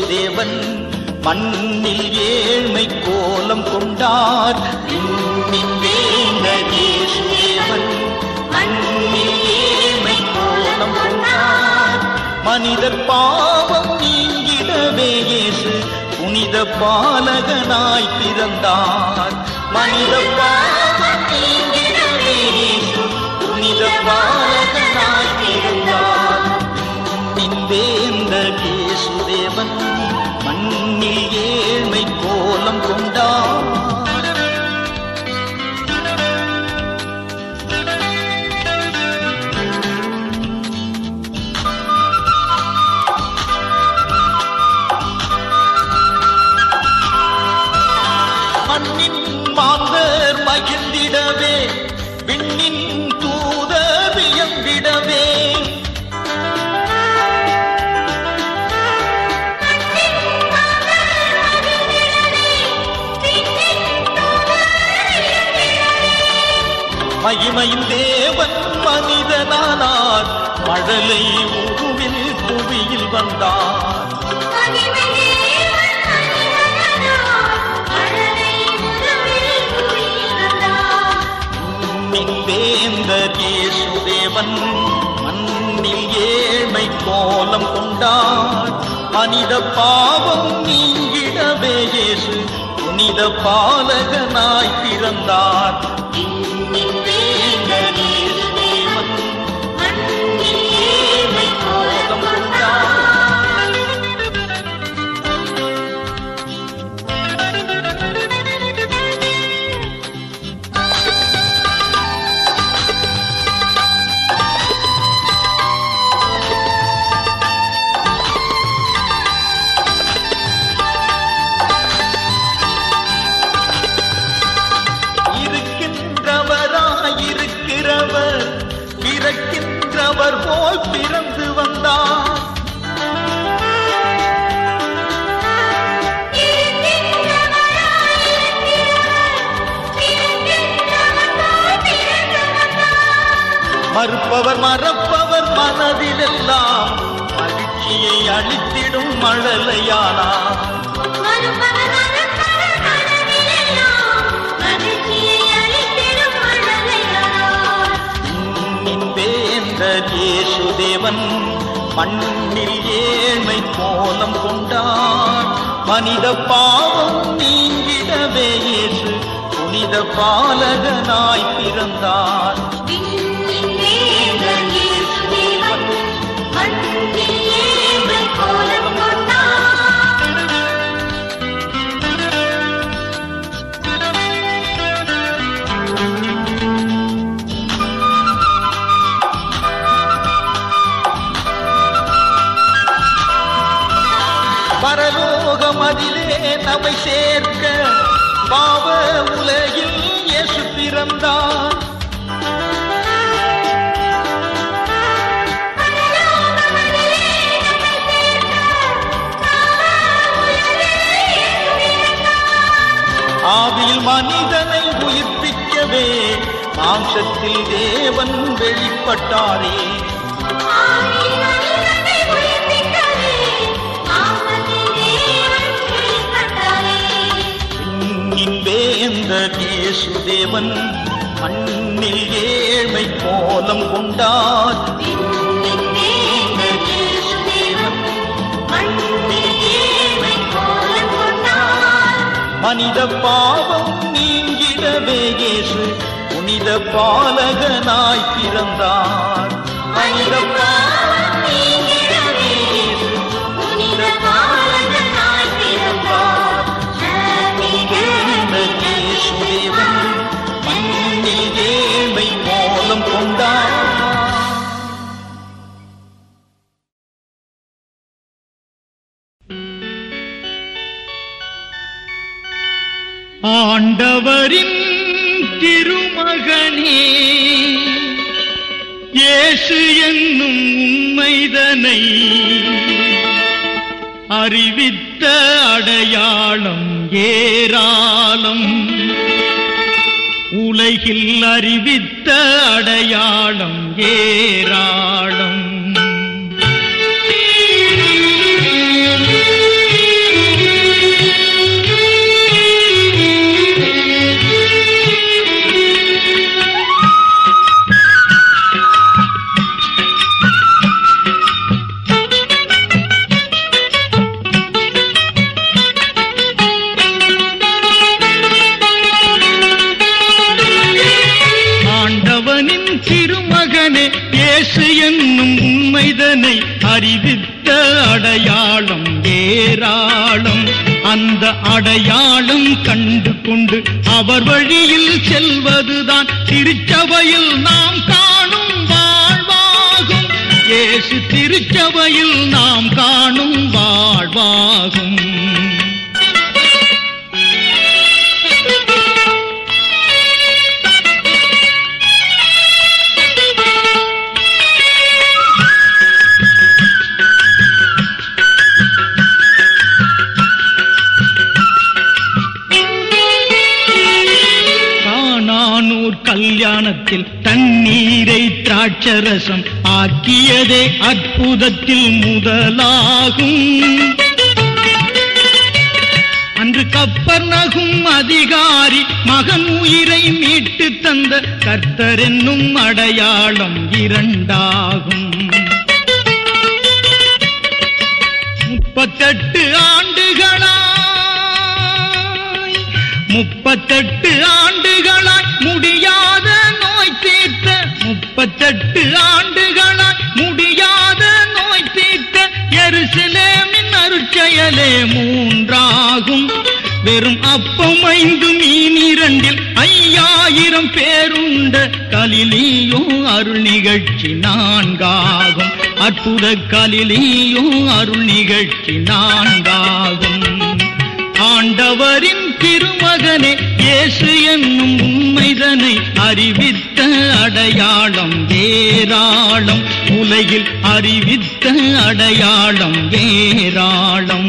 இயேசுதேவன் மண்ணில் ஏழ்மை கோலம் கொண்டார் விண்ணின் வேந்தர் இயேசுதேவன் மண்ணில் ஏழ்மை கோலம் கொண்டார் மனிதர் பாவம் நீங்கிடவே இயேசு புனித பாலகனாய் பிறந்தார் மனித பாவம் நீங்கிடவே இயேசு புனித பாலகனாய் பிறந்தார் நின்றேந்தர் இயேசுதேவன் மண்ணில் ஏழ்மை கோலம் கொண்டார் மண்ணின் மாந்தர் மகிழ்ந்திடவே விண்ணின் தூதர் வியந்திடவே மகிமையின் தேவன் மனிதனானார் மழலை உருவில் புவியில் வந்தார் வேந்தர் இயேசுதேவன் மண்ணில் ஏழ்மை கோலம் கொண்டார் மனித பாவம் நீங்கிடவே இயேசு புனித பாலகனாய் பிறந்தார் வேந்தர் இயேசுதேவன் மண்ணில் ஏழ்மை கோலம் கொண்டார் இருக்கின்றவராயிருக்கிறவர் பிறக்கின்றவர் போல் பிறந்து வந்தார் மறுப்பவர் மறப்பவர் மனதிலெல்லாம் மகிழ்ச்சியை அளித்திடும் மழலையானார் மண்ணின் வேந்தர் இயேசுதேவன் மண்ணில் ஏழ்மை கோலம் கொண்டார் மனித பாவம் நீங்கிடவே இயேசு புனித பாலகனாய் பிறந்தார் பரலோகம் அதிலே நம்மை சேர்க்க பாவ உலகில் இயேசு பிறந்தார் ஆவியில் மனிதனை உயிர்ப்பிக்கவே மாம்சத்தில் தேவன் வெளிப்பட்டாரே விண்ணின் வேந்தர் இயேசுதேவன் மண்ணில் ஏழ்மை கோலம் கொண்டார் விண்ணின் வேந்தர் இயேசுதேவன் மண்ணில் ஏழ்மை கோலம் கொண்டார் மனித பாவம் நீங்கிடவே இயேசு புனித பாலகனாய் பிறந்தார் மனித பாவம் நீங்கிடவே இயேசு புனித பாலகனாய் பிறந்தார் வேந்தர் இயேசுதேவன் மண்ணில் ஏழ்மை கோலம் கொண்டார் ஆண்டவரின் திருமகனே இயேசு என்னும் உண்மைதனை அறிவித்த அடையாளம் ஏராளம் உலகில் அறிவித்த அடையாளம் ஏராளம் இயேசு என்னும் உண்மைதனை அறிவித்த அடையாளம் ஏராளம் அந்த அடையாளம் கண்டு கொண்டு அவர் வழியில் செல்வதுதான் திருச்சபையில் நாம் காணும் வாழ்வாகும் இயேசு திருச்சபையில் நாம் காணும் வாழ்வாகும் காணானூர் கல்யாணத்தில் தண்ணீரை திராட்சரசம் ஆக்கியதே அற்புதத்தில் முதலாகும் அன்று கப்பர் நகும் அதிகாரி மகன் உயிரை மீட்டு தந்த கர்த்தர் என்னும் அடையாளம் இரண்டாகும் முப்பத்தெட்டு ஆண்டுகளாய் முப்பத்தெட்டு ஆண்டுகளாய் முடியாத நோய் தீர்த்த முப்பத்தெட்டு ஆண்டுகளாய் முடியாத நோய் தீர்த்த எருசலேமின் அருட்செயலே மூன்றாகும் வெறும் அப்பம் ஐந்து மீன் இரண்டில் ஐயாயிரம் பேருண்ட கலிலியோ அருள் நிகழ்ச்சி நான்காகும் அற்புத கலிலியோ அருள் நிகழ்ச்சி நான்காகும் ஆண்டவரின் திருமகனே இயேசு என்னும் உண்மைதனை அறிவித்த அடையாளம் ஏராளம் உலகில் அறிவித்த அடையாளம் ஏராளம்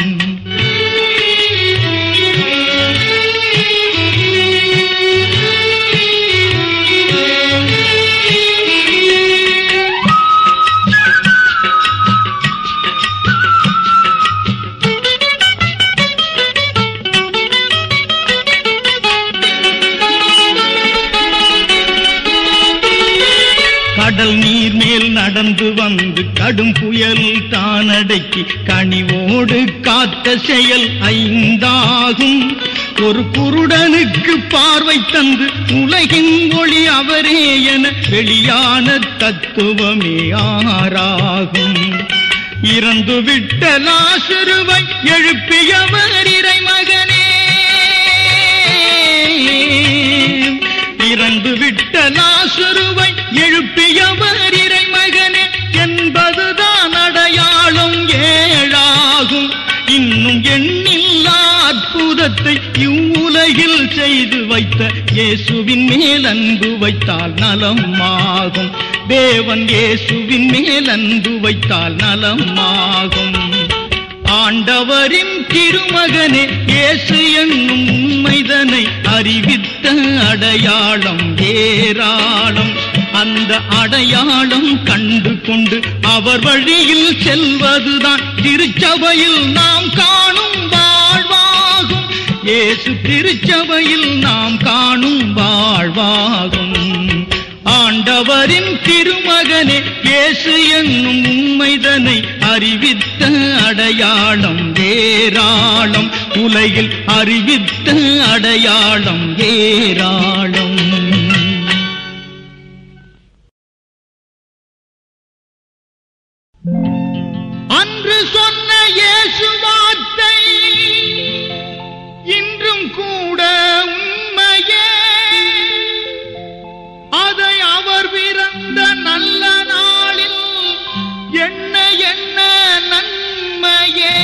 கடல் நீர் மேல் நடந்து வந்து கடும் புயல் தானடக்கி கனிவோடு காத்த செயல் ஐந்தாகும் ஒரு குருடனுக்கு பார்வை தந்து உலகின் ஒளி அவரே என வெளியான தத்துவமே ஆறாகும் இறந்து விட்ட லாசருவை எழுப்பியவர் இறைமகனே இறந்து விட்ட லாசருவை எழுப்பியவர் இறைமகனே என்பதுதான் அடையாளம் ஏழாகும் இன்னும் எண்ணில்லா அற்புதத்தை இவ்வுலகில் செய்து வைத்த இயேசுவின் மேல் அன்பு வைத்தால் நலமாகும் தேவன் இயேசுவின் மேல் அன்பு வைத்தால் நலமாகும் ஆண்டவரின் திருமகனே இயேசு என்னும் உண்மைதனை அறிவித்த அடையாளம் ஏராளம் அந்த அடையாளம் கண்டு கொண்டு அவர் வழியில் செல்வதுதான் திருச்சபையில் நாம் காணும் வாழ்வாகும் இயேசு திருச்சபையில் நாம் காணும் வாழ்வாகும் ஆண்டவரின் திருமகனே இயேசு என்னும் உண்மைதனை அறிவித்த அடையாளம் ஏராளம் உலகில் அறிவித்த அடையாளம் ஏராளம் அன்று சொன்ன இயேசு வார்த்தை இன்றும் கூட உண்மையே அதை அவர் பிறந்த நல்ல நாளில் என்ன என்ன நன்மையே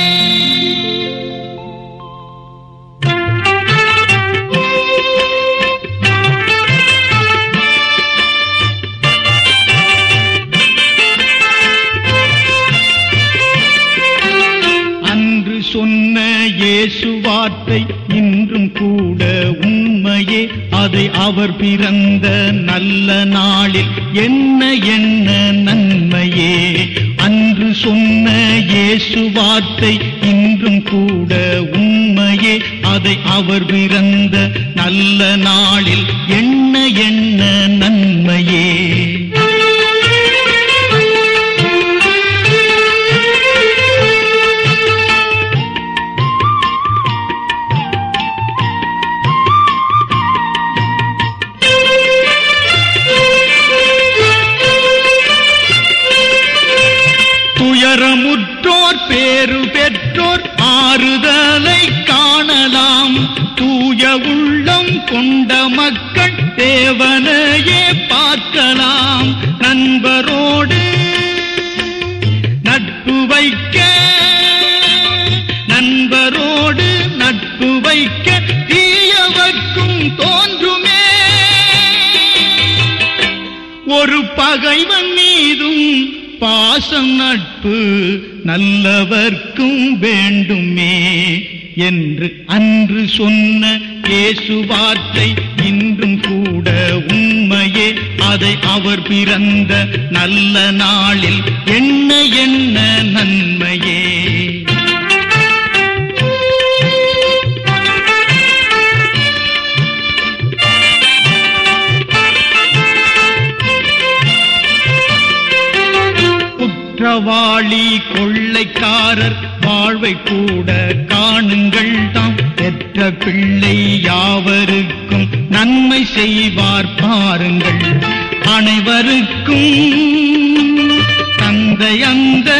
அன்று சொன்ன இயேசு வார்த்தை இன்றும் கூட உண்மையே அதை அவர் பிறந்த நல்ல நாளில் என்ன என்ன நன்மையே அன்று சொன்ன இயேசு வார்த்தை இன்றும் கூட உண்மையே அதை அவர் பிறந்த நல்ல நாளில் என்ன என்ன நன்மையே ஆறுதலை காணலாம் தூய உள்ளம் கொண்ட மக்கள் தேவனையே பார்க்கலாம் நண்பரோடு நட்பு வைக்க நண்பரோடு நட்பு வைக்க தீயவர்க்கும் தோன்றுமே ஒரு பகைவன் மீதும் பாசம் நட்பு நல்லவர்க்கும் வேண்டுமே என்று அன்று சொன்ன இயேசு வார்த்தை இன்றும் கூட உண்மையே அதை அவர் பிறந்த நல்ல நாளில் என்ன என்ன நன்மையே குற்றவாளி கொள்ளைக்காரர் வாழ்வை கூட காணுங்கள் தாம் பெற்ற பிள்ளை யாவருக்கும் நன்மை செய்வார் பாருங்கள் அனைவருக்கும் தந்தை அந்த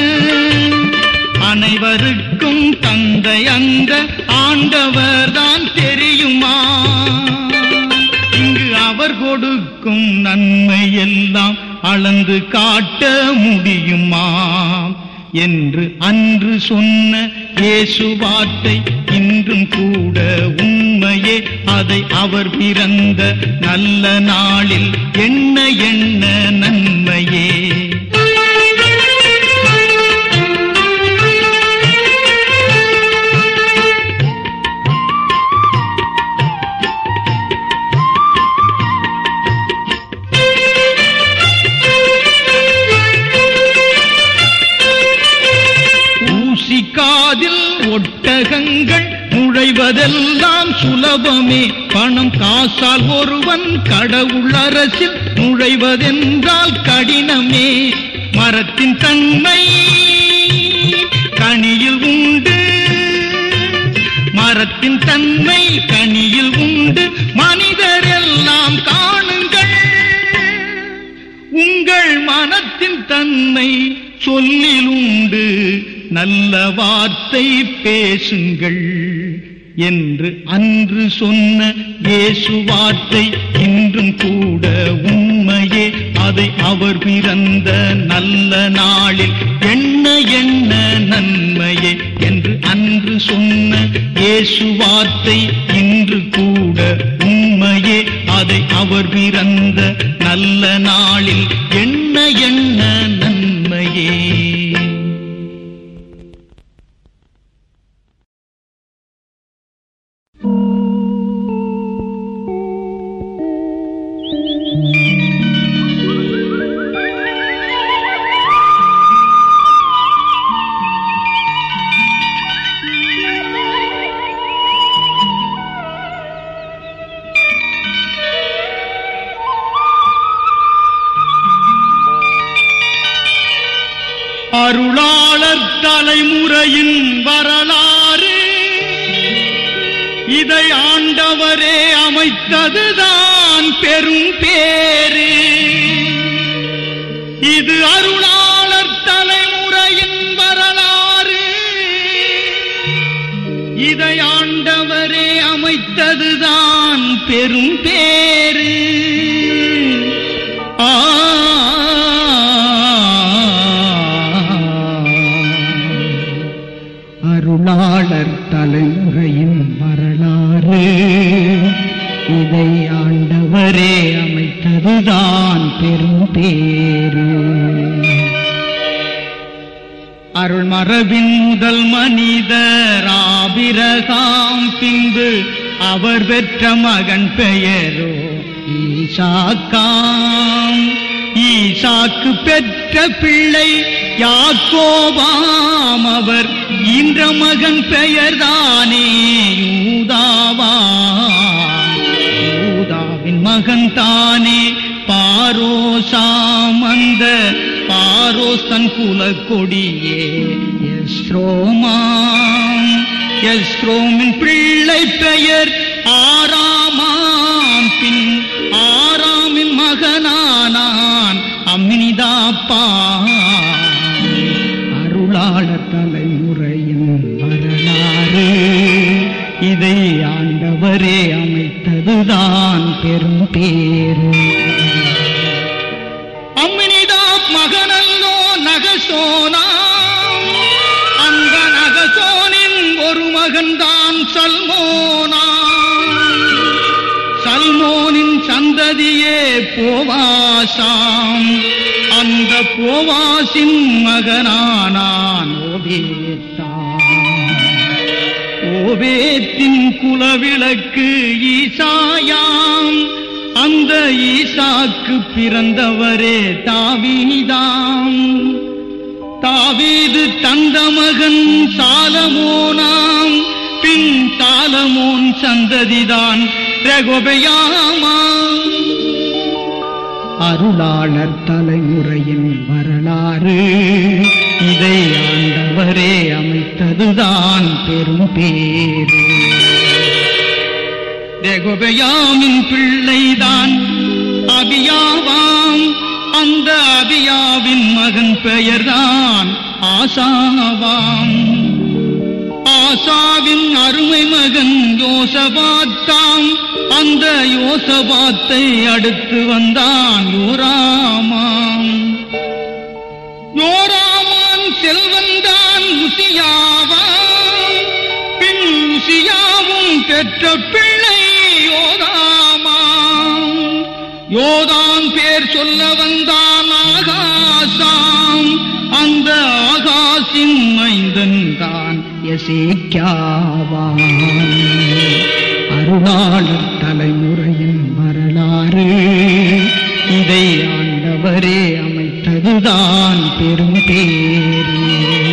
அனைவருக்கும் தந்தை அந்த ஆண்டவர் தான் தெரியுமா இங்கு அவர் கொடுக்கும் நன்மை எல்லாம் அளந்து காட்ட முடியுமா என்று அன்று சொன்ன இயேசு வார்த்தை இன்றும் கூட உண்மையே அதை அவர் பிறந்த நல்ல நாளில் என்ன என்ன நன்மையே ஊசி காதில் ஒட்டகங்கள் நுழைவதெல்லாம் சுலபமே பணம் காசால் ஒருவன் கடவுள் அரசில் நுழைவதென்றால் கடினமே மரத்தின் தன்மை கனியில் உண்டு மரத்தின் தன்மை கனியில் உண்டு மனிதரெல்லாம் காணுங்கள் உங்கள் மனத்தின் தன்மை சொல்லில் உண்டு நல்ல வார்த்தை பேசுங்கள் என்று அன்று சொன்ன இயேசு வார்த்தை இன்றும் கூட உண்மையே அதை அவர் பிறந்த நல்ல நாளில் என்ன என்ன நன்மையே என்று அன்று சொன்ன இயேசு வார்த்தை இன்று கூட உண்மையே அதை அவர் பிறந்த நல்ல நாளில் என்ன என்ன நன்மையே அருளாளர் தலைமுறையின் வரலாறு இதை ஆண்டவரே அமைத்ததுதான் பெரும் பேரு இது அருளாளர் தலைமுறையின் வரலாறு இதை ஆண்டவரே அமைத்ததுதான் பெரும் பேரு ஆ அருளாளர் தலைமுறையின் வரலாறு இதை ஆண்டவரே அமைத்ததுதான் பெரும் பேரு அருள்மரபின் முதல் மனிதர் ஆபிரகாம் பின்பு அவர் பெற்ற மகன் பெயரோ ஈசாக்காம் ஈசாக்கு பெற்ற பிள்ளை யாக்கோபாம் அவர் இன்ற மகன் பெயர்தானே யூதாவாம் யூதாவின் மகன் தானே பாரோசாம் அந்த பாரோஸ் தன் குல கொடியே எஸ்ரோமாம் எஸ்ரோமின் பிள்ளை பெயர் ஆறாமாம் பின் ஆறாமின் மகனானான் அம்மினிதாப்பா அருளாளர் தலைமுறையின் வரலாறு இதை ஆண்டவரே அமைத்ததுதான் பெரும் பேரு அம்மினிதா மகனல்லோ நகசோனா அந்த நகசோனின் ஒரு மகன்தான் சல்மோனா சல்மோனின் சந்ததியே போவாசாம் அந்த போவாசின் மகனானான் ஓபேத்தான் ஓவேத்தின் குலவிளக்கு ஈசாயாம் அந்த ஈசாக்கு பிறந்தவரே தாவீதாம் தாவீது தந்த மகன் சாலமோனாம் பின் சாலமோன் சந்ததிதான் ரெகொபயாமாம் அருளாளர் தலைமுறையின் வரலாறு இதை ஆண்டவரே அமைத்ததுதான் பெரும் பேரு ரெகொபயாமின் பிள்ளைதான் அபியாவாம் அந்த அபியாவின் மகன் பெயர்தான் ஆசாவாம் ஆசாவின் அருமை மகன் யோசபாத்தாம் அந்த யோசபாத்தை அடுத்து வந்தான் யோராமாம் யோராமான் செல்வந்தான் உசியாவாம் பின் உசியாவும் பெற்ற பிள்ளை யோதாமாம் யோதான் பேர் சொல்ல வந்தான் ஆகாசாம் அந்த ஆகாசின் மைந்தன் தான் எசேக்கியாவான் அருளாளர் தலைமுறையின் வரலாறு இதை ஆண்டவரே அமைத்ததுதான் பெரும் பேரு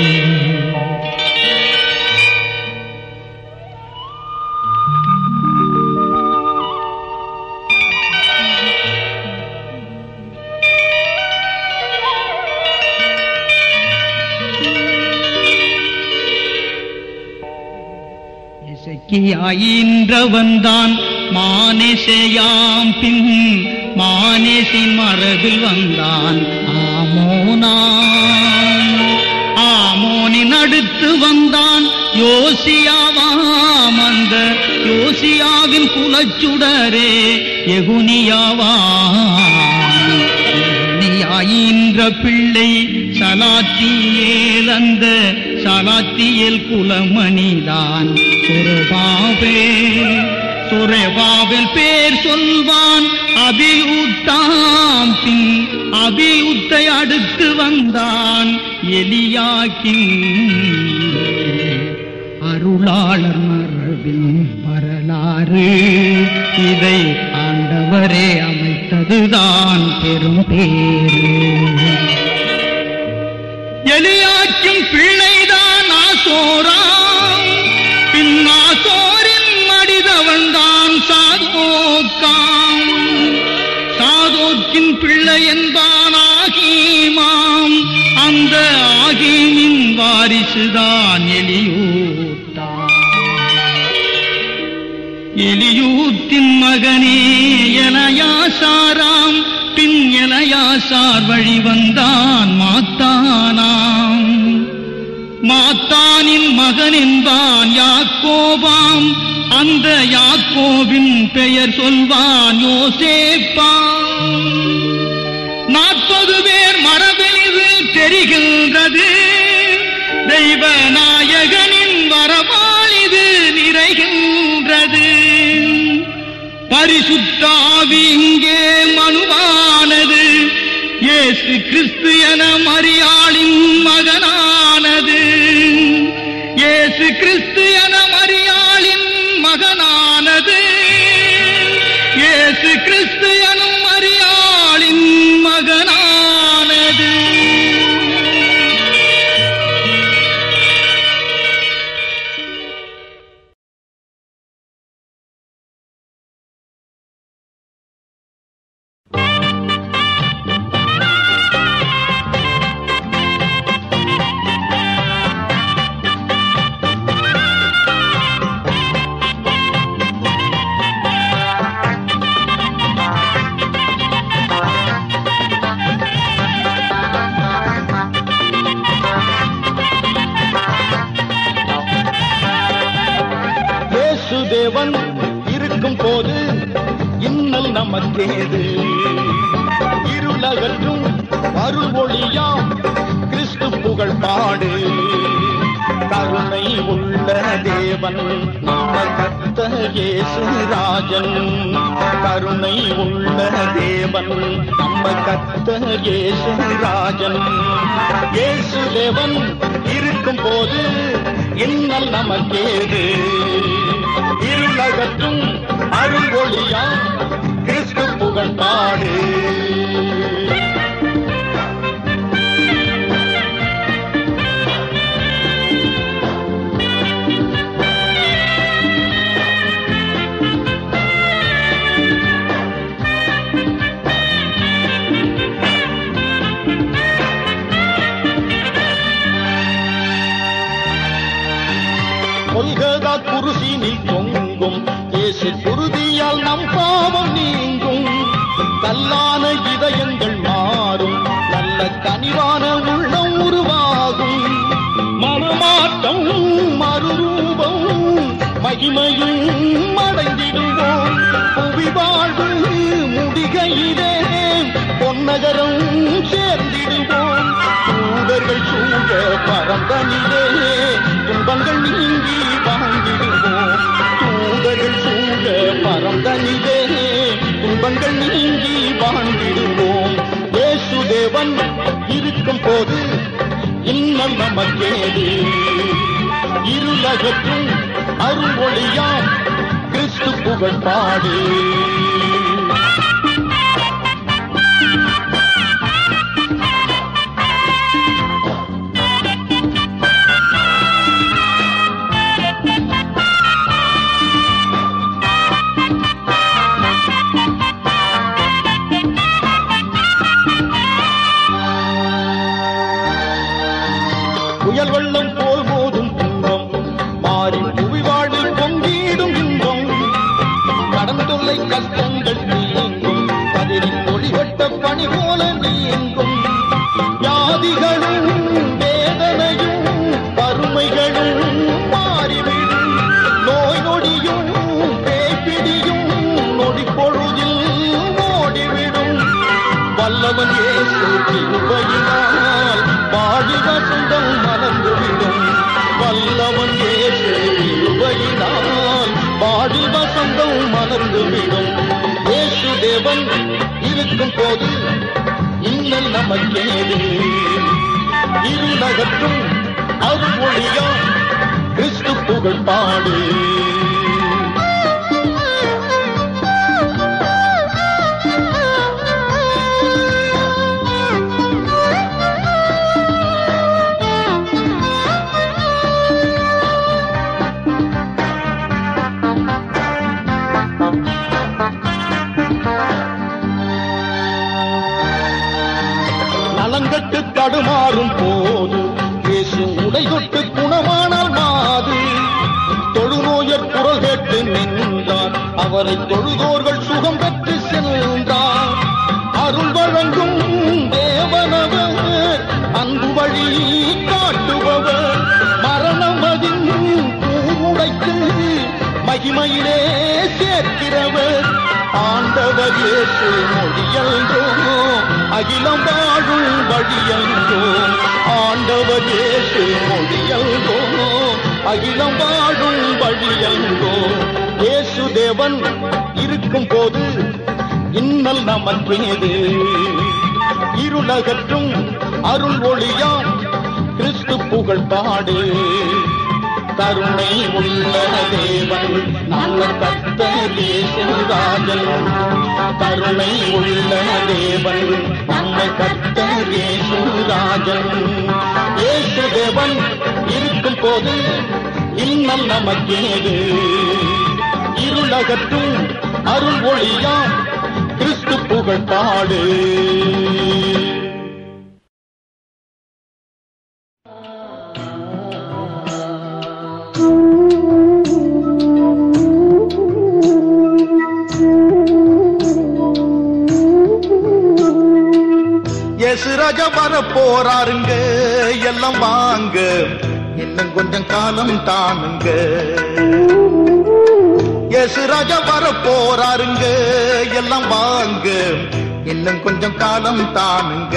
இசக்கியாயின்றவன்தான் மானேசையாம் பின் மானேசின் மரபில் வந்தான் ஆமோனான் ஆமோனின் அடுத்து வந்தான் யோசியாவாம் அந்த யோசியாவின் குலச்சுடரே எகுனியாவாம் நீயாயின்ற பிள்ளை சலாத்தியேல் அந்த சலாத்தியல் குலமணிதான் சுரபாவே சுரபாவில் பேர் சொல்வான் அபியூத்தாம் பின் அபியூத்தை அடுத்து வந்தான் எலியாக்கின் அருளாளர் மரபின் வரலாறு இதை ஆண்டவரே அமைத்ததுதான் பெரும் பேரு எலியாக்கும் பிள்ளைதான் ஆசோராம் பின் ஆசோரின் மடிதவன் தான் சாதோக்காம் சாதோக்கின் பிள்ளை என்பான் ஆகீமாம் அந்த ஆகீமின் வாரிசுதான் எலியூத்தான் எலியூத்தின் மகனே எலயாசாராம் பின் எலயாசார் வழி வந்தான் மாத்தானாம் மாத்தானின் மகன் என்பான் யாக்கோபாம் அந்த யாக்கோபின் பெயர் சொல்வான் யோசேப்பாம் நாற்பது பேர் மரபெளிது தெரிகின்றது தெய்வ நாயகனின் வரவால் இது நிறைகின்றது பரிசுத்தாவி இங்கே மனுவானது இயேசு கிறிஸ்து என மரியாளின் மகனானது இயேசு கிறிஸ்து என மரியாளின் மகனானது இயேசு கிறிஸ்து எனும் மரியாளின் மகனானது தேவன் இருக்கும் போது இன்னல் நமக்கேது இருளகற்றும் அருள் ஒளியாம் கிறிஸ்து புகழ் பாடு கருணை உள்ள தேவன் நம்ம கத்த ராஜன் கருணை உள்ள தேவன் நம்ம கத்த ராஜன் இயேசு தேவன் இருக்கும் போது இன்னல் நமக்கேது இருளகற்றும் அருள் ஒளியா கிறிஸ்து புகழ் பாடு கொல்கதா குருசினில் தொங்கும் இயேசு குருதியால் நம் பாவம் நீங்கும் கல்லான இதயங்கள் மாறும் நல்ல கனிவான உள்ளம் உருவாகும் மனமாட்டம் மறுரூபம் மகிமையும் அடைந்திடுவோம் புவி வாழ்வு முடிகையிலே பொன்னகரம் சேர்ந்திடுவோம் தூதர்கள் சூழ பரந்தனிலே துன்பங்கள் நீங்கி வாழ்ந்திடுவோம் தூதர்கள் சூழ பரந்தனிலே துன்பங்கள் நீங்கி வாழ்ந்திடுவோம் தேவன் இருக்கும் போது இன்னும் நமக்கேது இருளகற்றும் அருள் ஒளியாம் கிறிஸ்து புகழ் பாடு புயல் வெள்ளம் போல் மோதும் துன்பம் மாறி புவி வாழ்வில் பொங்கிடும் இன்பம் கடன் தொல்லை கஷ்டங்கள் நீங்கும் கதிரின் ஒளிவட்ட பணி போல நீங்கும் வியாதிகளும் வேதனையும் வறுமைகளும் மாறிவிடும் நோய் நொடியும் பேய்பிடியும் நொடி பொழுதில் ஓடிவிடும் வல்லவன் இயேசு கிருபையினால் வாழி வசந்தம் மலர்ந்துவிடும் வல்லவன் இயேசு கிருபையினால் வாழி வசந்தம் மலர்ந்துவிடும் இயேசு தேவன் இருக்கும் போது இன்னல் நமக்கேது இருநகற்றும் அருள் ஒளியா கிறிஸ்து புகழ் பாடு நலங்கட்டு தடுமாறும் போது இயேசு உடைகொட்டு குணமானால் மாது தொழுநோயர் குரல் கேட்டு நின்றார் அவரை தொழுதோர்கள் சுகம் பெற்று சென்றார் அருள் வழங்கும் தேவனவர் அன்பு வழி காட்டுபவர் மரணமதின் கூடைத்து மகிமையிலே சேர்க்கிறவர் ஆண்டவர் இயேசு மொழியல்றோ அகிலம் வாழும் வழியல்றோ ஆண்டவர் இயேசு மொழியல்றோ அகிலம் வாழும் வழியல்றோ இயேசு தேவன் இருக்கும் போது இன்னல் நமக்கேது இருளகற்றும் அருள் ஒளியாம் கிறிஸ்து புகழ் பாடு கருணை உள்ள தேவன் நல்ல கத்தேசராஜன் கருணை உள்ள தேவன் நம்ம கத்தேசராஜன் ஏசு தேவன் இருக்கும் போது இன்னல் நமக்கேது இருளகற்றும் அருள் ஒளியாம் கிறிஸ்து புகழ் பாடு யசுராஜா வர போறாருங்க எல்லாம் வாங்க இன்னும் கொஞ்சம் காலம் தானுங்க இயேசு ராஜா வர போறாருங்க எல்லாம் வாங்க இன்னும் கொஞ்சம் காலம் தானுங்க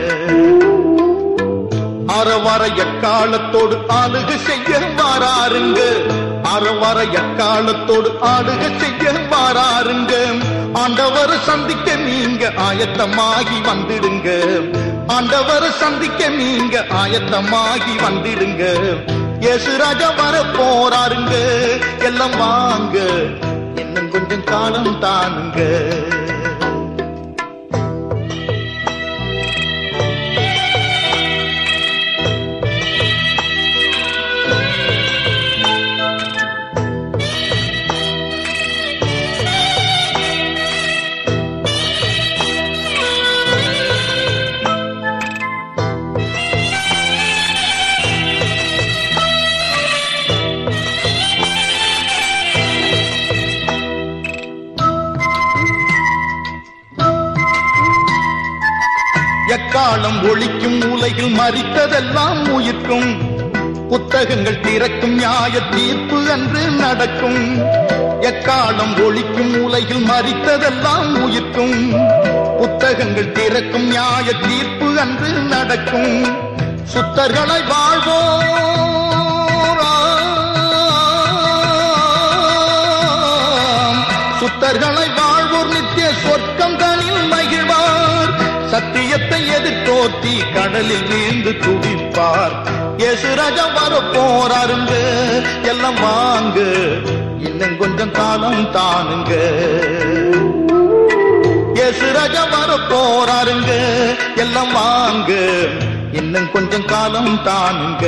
அறவர எக்காலத்தோடு ஆளுக செய்ய வாராருங்க அறவர எக்காலத்தோடு ஆளுக செய்ய வாராருங்க ஆண்டவர் சந்திக்க நீங்க ஆயத்தமாகி வந்துடுங்க ஆண்டவர் சந்திக்க நீங்க ஆயத்தமாகி வந்துடுங்க இயேசு ராஜா வர போறாருங்க எல்லாம் வாங்க இன்னும் கொஞ்சம் காலம் தானுங்க எக்காலம் ஒழிக்கும் உலகில் மறித்ததெல்லாம் உயிர்க்கும் புத்தகங்கள் திறக்கும் நியாய தீர்ப்பு அன்று நடக்கும் எக்காலம் ஒழிக்கும் உலகில் மறித்ததெல்லாம் உயிர்க்கும் புத்தகங்கள் திறக்கும் நியாய தீர்ப்பு அன்று நடக்கும் சுத்தர்களை வாழ்வோம் சுத்தர்களை வாழ்வோர் நித்திய சொர்க்கம் தனில் மகிழ்வார் சத்தியத்தை எதிர்த்தோத்தி கடலில் வீழ்ந்து துடிப்பார் இயேசு ராஜா வர போறாருங்க எல்லாம் வாங்க இன்னும் கொஞ்சம் காலம் தானுங்க இயேசு ராஜா வர போறாருங்க எல்லாம் வாங்க இன்னும் கொஞ்சம் காலம் தானுங்க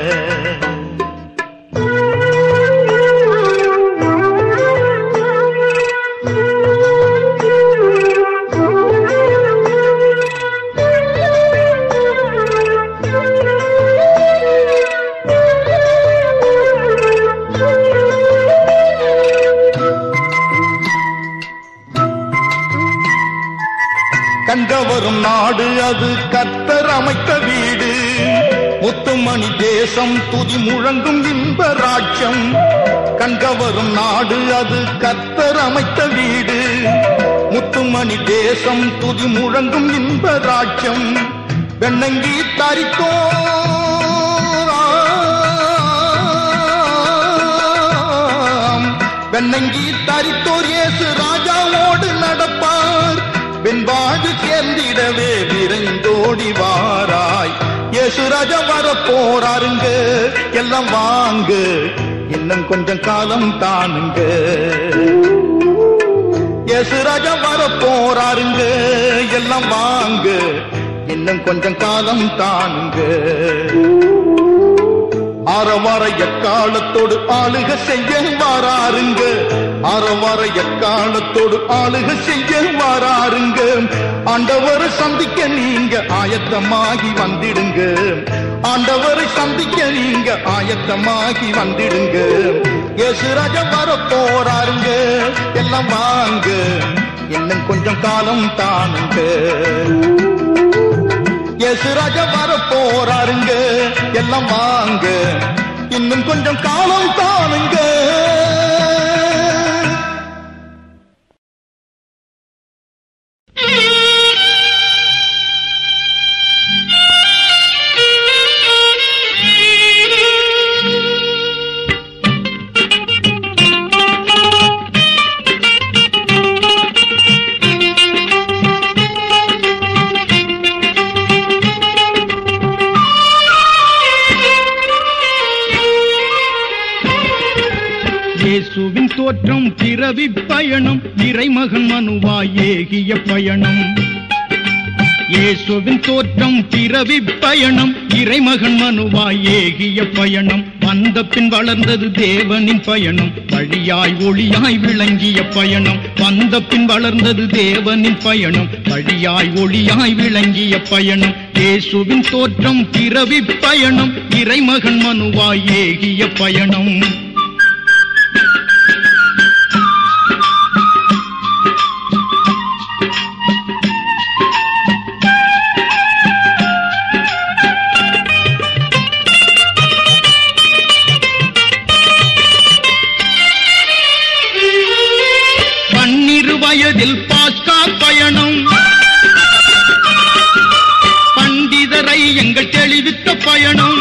கண்டவரும் நாடு அது கத்தர் அமைத்த வீடு முத்துமணி தேசம் துதி முழங்கும் இன்ப ராஜ்யம் கண்டவரும் நாடு அது கத்தர் அமைத்த வீடு முத்துமணி தேசம் துதி முழங்கும் இன்ப ராஜ்யம் வெண்ணங்கி தரித்தோம் வெண்ணங்கி தரித்தோர் இயேசு ராஜாவோடு நடப்பார் வெண்பாடு சேர்ந்திடவே விரைந்தோடி வாராய் இயேசு ராஜா வர போறாருங்க எல்லாம் வாங்க இன்னும் கொஞ்சம் காலம் தானுங்க இயேசு ராஜா வர போறாருங்க எல்லாம் வாங்க இன்னும் கொஞ்சம் காலம் தானுங்க அறவர எக்காலத்தோடு ஆளுக செய்ய வாராருங்க அறவர எக்காலத்தோடு ஆளுக செய்ய வாராருங்க ஆண்டவரை சந்திக்க நீங்க ஆயத்தமாகி வந்திடுங்க ஆண்டவரை சந்திக்க நீங்க ஆயத்தமாகி வந்திடுங்க இயேசு ராஜா வர போறாருங்க எல்லாம் வாங்க இன்னும் கொஞ்சம் காலம் தானுங்க இயேசு ராஜா வர போறாருங்க எல்லாம் வாங்க இன்னும் கொஞ்சம் காலம் தானுங்க இயேசுவின் தோற்றம் பிறவி பயணம் இறைமகன் மனுவாய் ஏகிய பயணம் இயேசுவின் தோற்றம் பிறவி பயணம் இறைமகன் மனுவாய் ஏகிய பயணம் வந்த பின் வளர்ந்தது தேவனின் பயணம் வழியாய் ஒளியாய் விளங்கிய பயணம் வந்த பின் வளர்ந்தது தேவனின் பயணம் வழியாய் ஒளியாய் விளங்கிய பயணம் இயேசுவின் தோற்றம் பிறவி பயணம் இறைமகன் மனுவாய் ஏகிய பயணம் வயதில் பாஸ்கா பயணம் பண்டிதரை எங்கள் தெளிவித்த பயணம்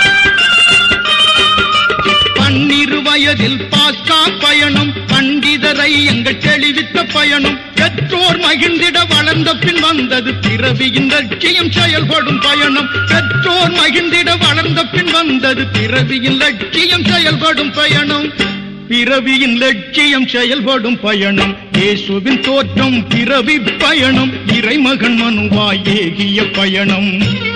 பன்னிரு வயதில் பாஸ்கா பயணம் பண்டிதரை எங்கள் தெளிவித்த பயணம் பெற்றோர் மகிழ்ந்திட வளர்ந்த பின் வந்தது பிறவியின் லட்சியம் செயல்படும் பயணம் பெற்றோர் மகிழ்ந்திட வளர்ந்த பின் வந்தது பிறவியின் லட்சியம் செயல்படும் பயணம் பிறவியின் லட்சியம் செயல்படும் பயணம் இயேசுவின் தோற்றம் பிறவி பயணம் இறைமகன் மனுவாய் ஏகிய பயணம்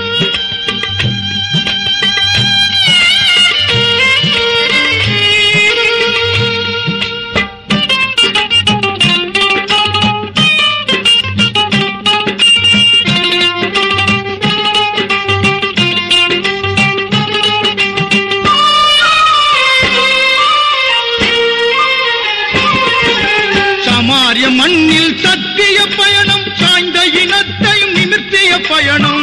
சமாரிய மண்ணில் சத்திய பயணம் சாய்ந்த இனத்தையும் நிமிர்த்திய பயணம்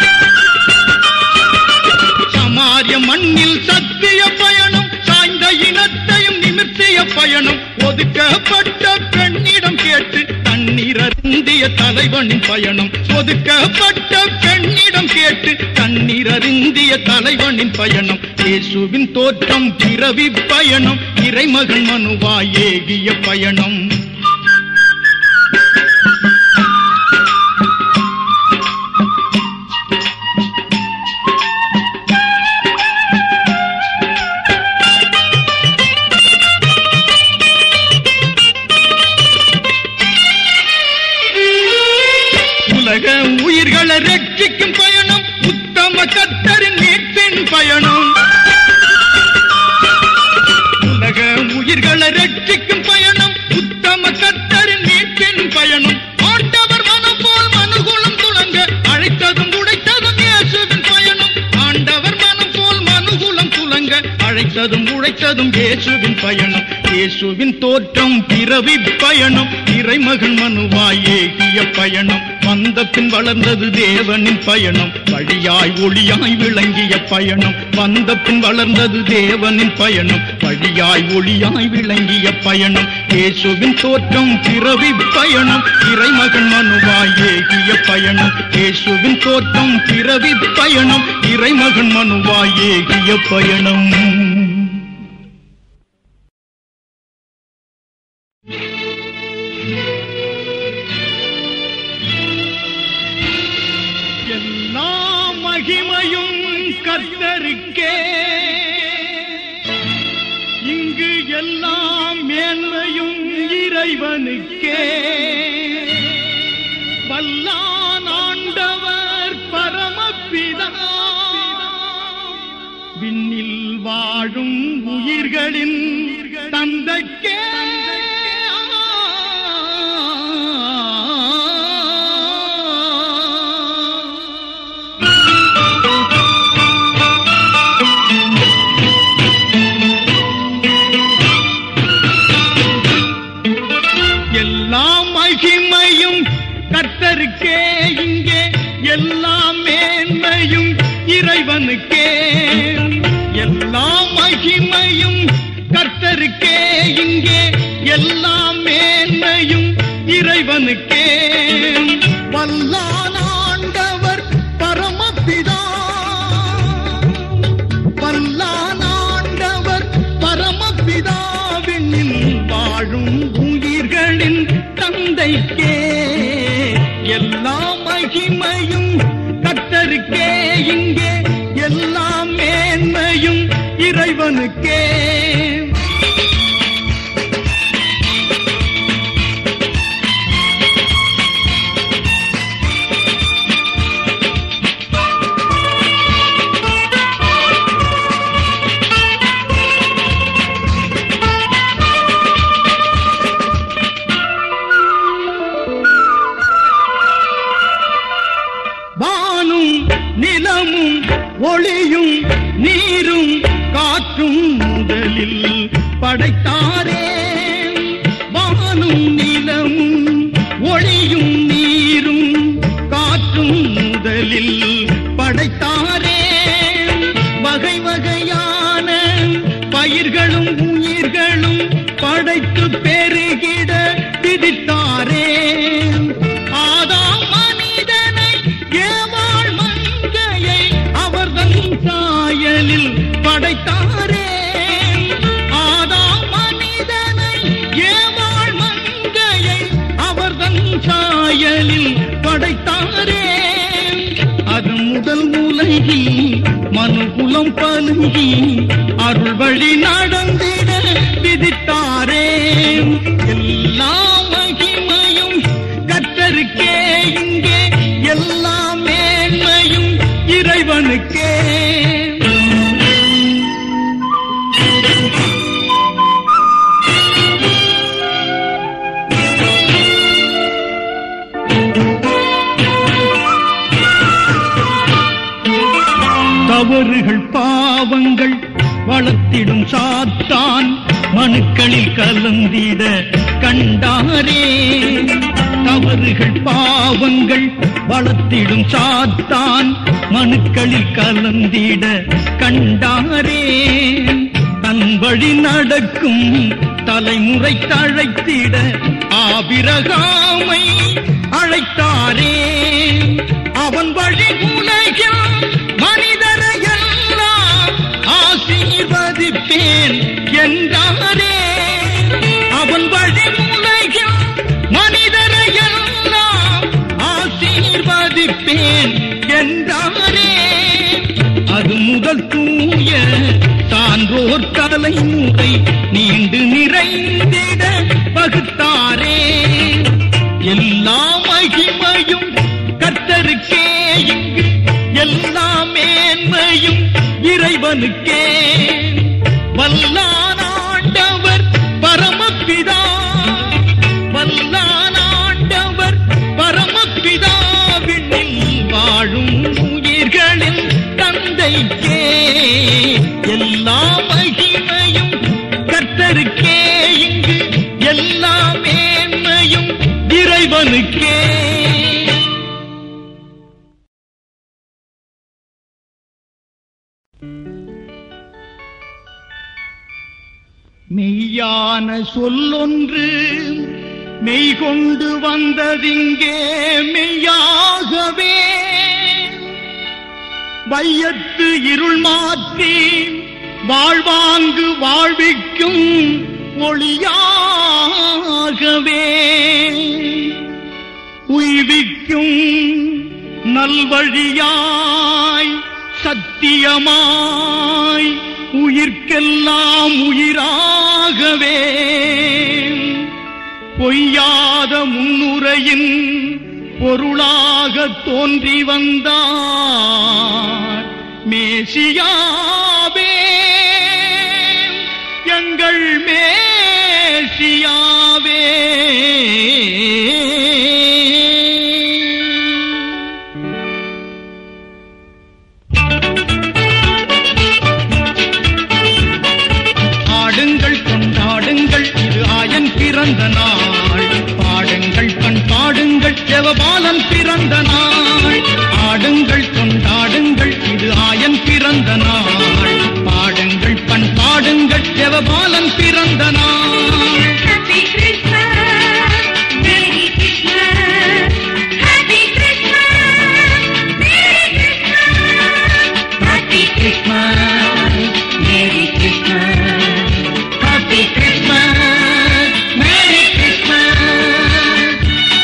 சமாரிய மண்ணில் சத்திய பயணம் சாய்ந்த இனத்தையும் நிமிர்த்திய பயணம் ஒதுக்கப்பட்ட பெண்ணிடம் கேட்டு தண்ணீர் அருந்திய தலைவனின் பயணம் ஒதுக்கப்பட்ட பெண்ணிடம் கேட்டு தண்ணீர் அருந்திய தலைவனின் பயணம் இயேசுவின் தோற்றம் பிறவி பயணம் இறைமகன் மனுவாய் ஏகிய பயணம் உலக உயிர்களை ரட்சிக்கும் பயணம் உத்தம கத்தரின் மீட்பின் பயணம் உலக உயிர்களை ரட்சிக்கும் பயணம் உத்தம கத்தரின் மீட்பின் பயணம் ஆண்டவர் மனம் போல் மனுகுலம் துளங்க அழைத்ததும் உடைத்ததும் இயேசுவின் பயணம் ஆண்டவர் மனம் போல் மனுகுலம் துளங்க அழைத்ததும் உழைத்ததும் இயேசுவின் பயணம் இயேசுவின் தோற்றம் பிறவி பயணம் இறைமகன் மனுவாய் ஏகிய பயணம் வந்த பின் வளர்ந்தது தேவனின் பயணம் வழியாய் ஒளியாய் விளங்கிய பயணம் வந்த பின் வளர்ந்தது தேவனின் பயணம் வழியாய் ஒளியாய் விளங்கிய பயணம் இயேசுவின் தோற்றம் பிறவி பயணம் இறைமகன் மனுவாய் ஏகிய பயணம் இயேசுவின் தோற்றம் பிறவி பயணம் இறைமகன் மனுவாய் ஏகிய பயணம் எல்லா மகிமையும் கர்த்தருக்கே இங்கு எல்லாம் மேன்மையும் இறைவனுக்கே வல்லான் ஆண்டவர் பரமபிதா விண்ணில் வாழும் உயிர்களின் தந்தைக்கே எல்லா மகிமையும் கர்த்தருக்கே இங்கே எல்லா மேன்மையும் இறைவனுக்கே எல்லா மகிமையும் கர்த்தருக்கே இங்கே எல்லா மேன்மையும் இறைவனுக்கே வல்லான் ஆண்டவர் பரமபிதா வல்லான் ஆண்டவர் பரமபிதாவினில் வாழும் உயிர்களின் தந்தைக்கே எல்லா மகிமையும் கத்தருக்கே இங்கே எல்லா மேன்மையும் இறைவனுக்கே வானும் நிலமும் ஒளியும் நீரும் காற்றும் முதலில் படைத்தாரே வானும் நிலமும் ஒளியும் நீரும் காற்றும் முதலில் படைத்தாரே வகை வகையான பயிர்களும் உயிர்களும் படைத்து பெருகிட விதித்தாரே முதல் உலகில் மனுகுலம் பலுகி அருள் வழி நடந்திட விதித்தாரே எல்லா மகிமையும் கத்தருக்கே இங்கே எல்லா மேன்மையும் இறைவனுக்கே தவறுகள் பாவங்கள் வளர்த்திடும் சாத்தான் மனுக்களில் கலந்திட கண்டாரே தவறுகள் பாவங்கள் வளர்த்திடும் சாத்தான் மனுக்களில் கலந்திட கண்டாரே தன் வழி நடக்கும் தலைமுறை தழைத்திட ஆபிரகாமை அழைத்தாரே அவன் வழி உலகில் மனிதரையெல்லாம் ஆசீர்வதிப்பேன் என்றாரே அவன் வழி உலகில் மனிதரையெல்லாம் ஆசீர்வதிப்பேன் என்றாரே அது முதல் தூய சான்றோர் தலைமுறை நீண்டு நிறைந்திட பகுத்தாரே எல்லா மகிமையும் கர்த்தருக்கே இங்கு எல்லா மேன்மையும் இறைவனுக்கே வல்லானாண்டவர் பரமபிதா வல்லானாண்டவர் பரமபிதாவினில் வாழும் உயிர்களின் தந்தைக்கே எல்லா மகிமையும் கர்த்தருக்கே இங்கு எல்லா மேன்மையும் இறைவனுக்கே மெய்யான சொல்லொன்று மெய் கொண்டு வந்ததிங்கே மெய்யாகவே வையத்து இருள் மாற்றி வாழ்வாங்கு வாழ்விக்கும் ஒளியாகவே உய்விக்கும் நல்வழியாய் சத்தியமாய் உயிர்க்கெல்லாம் உயிராகவே பொய்யாத முன்னுரையின் பொருளாக தோன்றி வந்தார் மேசியாவே எங்கள் மேசியாவே ஆடுங்கள் கொண்டாடுங்கள் இது ஆயன் பிறந்த நாள் பாடுங்கள் பண் பாடுங்கள் தேவபாலன் பிறந்த நாள் ஆடுங்கள் கொண்டாடுங்கள் இது ஆயன் பிறந்த நாள் பாடுங்கள் பண் பாடுங்கள் தேவபாலன் பிறந்த நாள் Happy Christmas, Merry Christmas, Happy Christmas, Merry Christmas, Happy Christmas, Merry Christmas, Happy Christmas, Merry Christmas.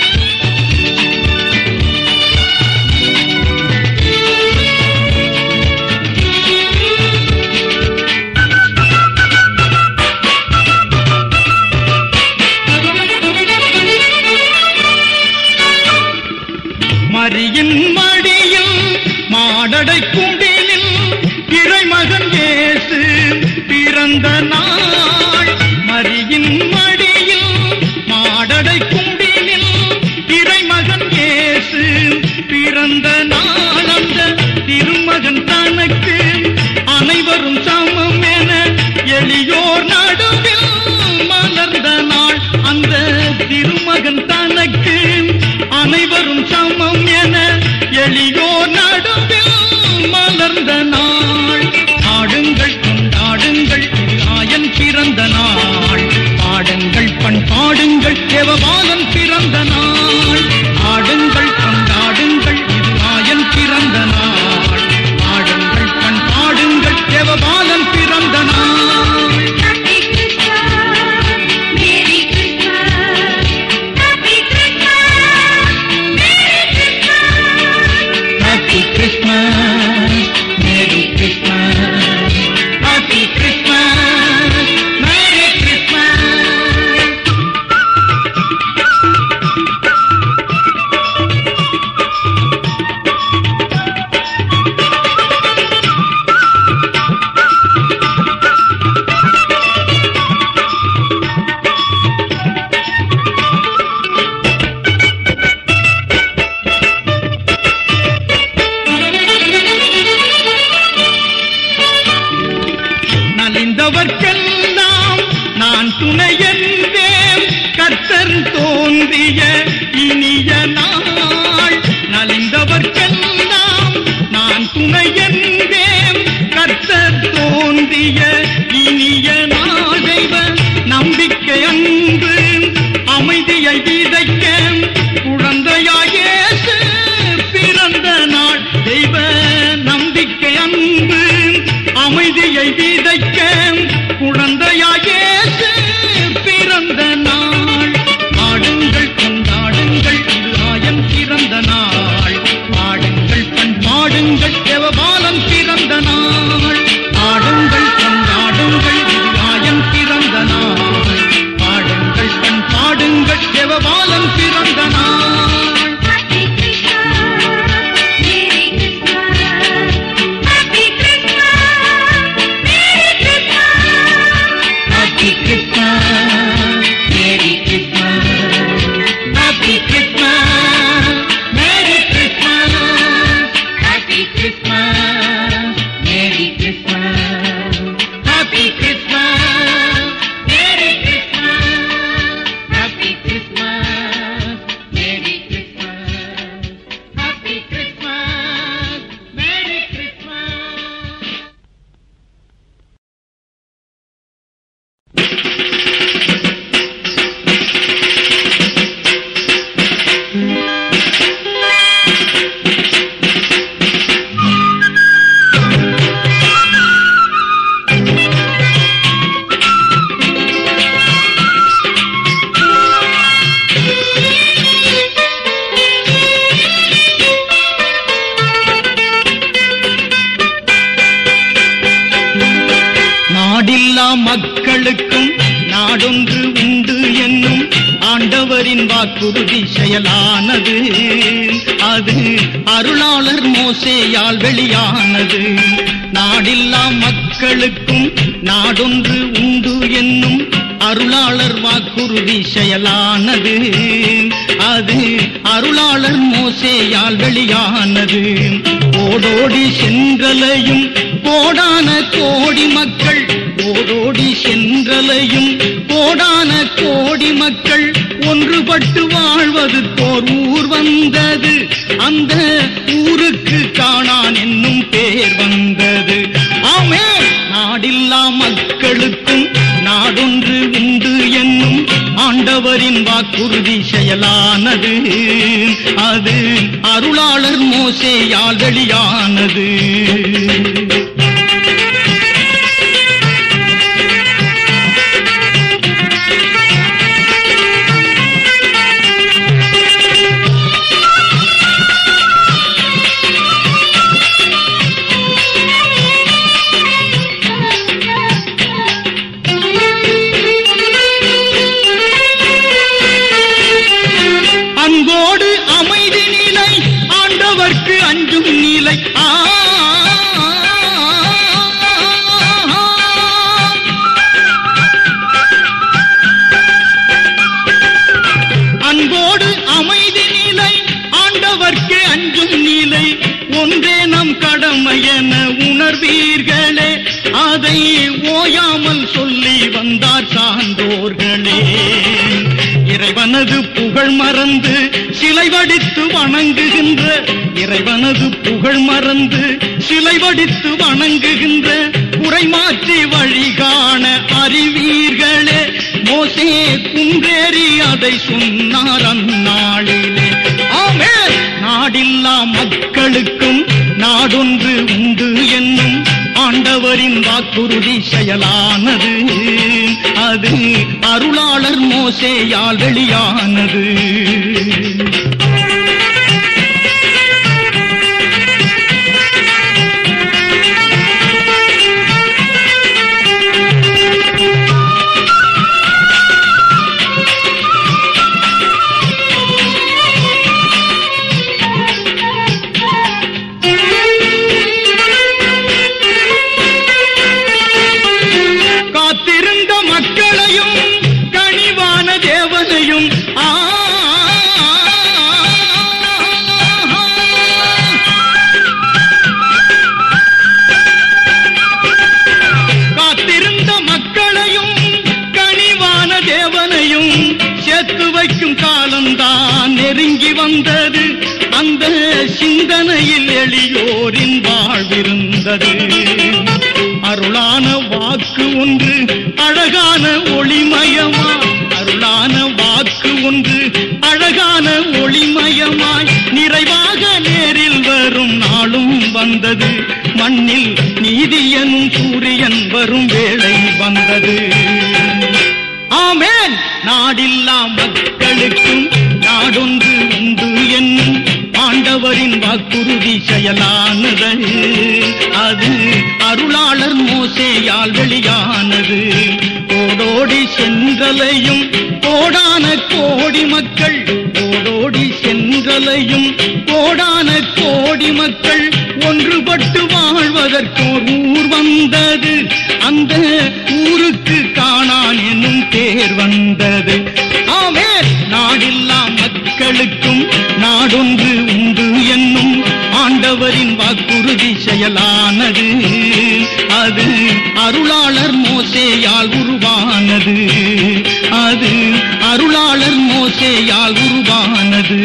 மரியின் மடியில் மாடடை குண்டிலில் இறைமகன் இயேசு பிறந்த நாள் மரியின் மடியில் மாடடை குண்டிலில் இறைமகன் இயேசு பிறந்த நாள் அந்த திருமகன் தனக்கு அனைவரும் சமம் என எளியோர் நடுவில் மலர்ந்த நாள் அந்த திருமகன் தனக்கு அனைவரும் சமம் என எளியோர் நடுவில் மலர்ந்த நாள் ஆடுங்கள் கொண்டாடுங்கள் இது ஆயன் பிறந்த நாள் பாடுங்கள் பண் பாடுங்கள் தேவபாலன் பிறந்த நாள் ஆடுங்கள் கொண்டாடுங்கள் இது ஆயன் பிறந்த நாள் பாடுங்கள் பண் பாடுங்கள் தேவபாலன் பிறந்த நாள் Happy Christmas, Merry Christmas, Happy Christmas, Merry Christmas. Happy Christmas துணை என்பேன் கர்த்தர் தோன்றிய இனிய நாள் நலிந்தவர்க்கெல்லாம் நான் துணை என்பேன் கர்த்தர் தோன்றிய இனிய நாள் தெய்வ நம்பிக்கை அன்பு அமைதியை விதைக்க குழந்தையாயேசு பிறந்த நாள் தெய்வ நம்பிக்கை அன்பு அமைதியை விதைக்க குழந்தையாயேசு பிறந்த நாள் ஆடுங்கள் கொண்டாடுங்கள் இது ஆயன் பிறந்த நாள் ஆடுங்கள் பண்பாடுங்கள் தேவபாலன் பிறந்த நாள் ஆடுங்கள் கொண்டாடுங்கள் இது ஆயன் பிறந்த நாள் பாடுங்கள் பண்பாடுங்கள் தேவபாலன் பிறந்த நாள் Happy Christmas, Merry Christmas, Happy Christmas, Merry Christmas. Happy Christmas, Merry Christmas, Happy Christmas, Merry Christmas, Happy Christmas, Merry Christmas, Happy Christmas, Merry Christmas, Happy Christmas, Merry Christmas, Happy Christmas, Merry Christmas. நாடில்லா மக்களுக்கும் நாடொன்று உண்டு என்னும் ஆண்டவரின் வாக்குறுதி செயலானது அது அருளாளர் மோசேயால் வெளியானது நாடில்லா மக்களுக்கும் நாடொன்று உண்டு என்னும் அருளாளர் வாக்குறுதி செயலானது அது அருளாளர் மோசேயால் வெளியானது ஓடோடி சென்றலையும் கோடான கோடி மக்கள் ஓடோடி சென்றலையும் கோடான கோடி மக்கள் ஒன்றுபட்டு வாழ்வது போர் ஊர் வந்தது அந்த ஊருக்கு காணான் என்னும் பேர் வந்தது ஆமே நாடில்லா மக்களுக்கும் நாடொன்று உண்டு என்னும் ஆண்டவரின் வாக்குறுதி செயலானது அது அருளாளர் மோசேயால் வெளியானது அன்போடு அமைதி நிலை ஆண்டவர்க்கு அஞ்சும் நிலை ஆ அன்போடு அமைதி நிலை ஆண்டவர்க்கு அஞ்சும் நிலை ஒன்றே நம் கடமை என உணர்வீர்களே அதை ஓயாமல் சொல்லி வந்தார் சான்றோர்களே இறைவனது புகழ் மறந்து சிலை வடித்து வணங்குகின்ற இறைவனது புகழ் மறந்து சிலை வடித்து வணங்குகின்ற குறை மாற்றி வழிகாண அறிவீர்களே மோசே குன்றேறி அதை சொன்னார் அந்நாளிலே ஆமே நாடில்லா மக்களுக்கும் நாடொன்று உண்டு என்னும் ஆண்டவரின் வாக்குறுதி செயலானது அது அருளாளர் மோசேயால் வெளியானது காத்திருந்த மக்களையும் கனிவான தேவனையும் ஆ வைக்கும் காலம்தான் நெருங்கி வந்தது அந்த சிந்தனையில் எளியோரின் வாழ்விருந்தது அருளான வாக்கு ஒன்று அழகான ஒளிமயமா அருளான வாக்கு ஒன்று அழகான ஒளிமயமாய் நிறைவாக நேரில் வரும் நாளும் வந்தது மண்ணில் நீதி எனும் சூரியன் வரும் வேளை வந்தது ஆமேன் நாடில்லா மக்களுக்கும் நாடொன்று உண்டு என்னும் ஆண்டவரின் வாக்குறுதி செயலானது அது அருளாளர் மோசேயால் வெளியானது ஓடோடி சென்றலையும் கோடான கோடி மக்கள் ஓடோடி சென்றலையும் கோடான கோடி மக்கள் ஒன்றுபட்டு வாழ்வதற்கோர் ஊர் வந்தது அந்த ஊருக்கு காணான் என்னும் பேர் வந்தது ஆமே நாடில்லா மக்களுக்கும் நாடொன்று உண்டு என்னும் ஆண்டவரின் வாக்குறுதி செயலானது அது அருளாளர் மோசேயால் உருவானது அது அருளாளர் மோசேயால் உருவானது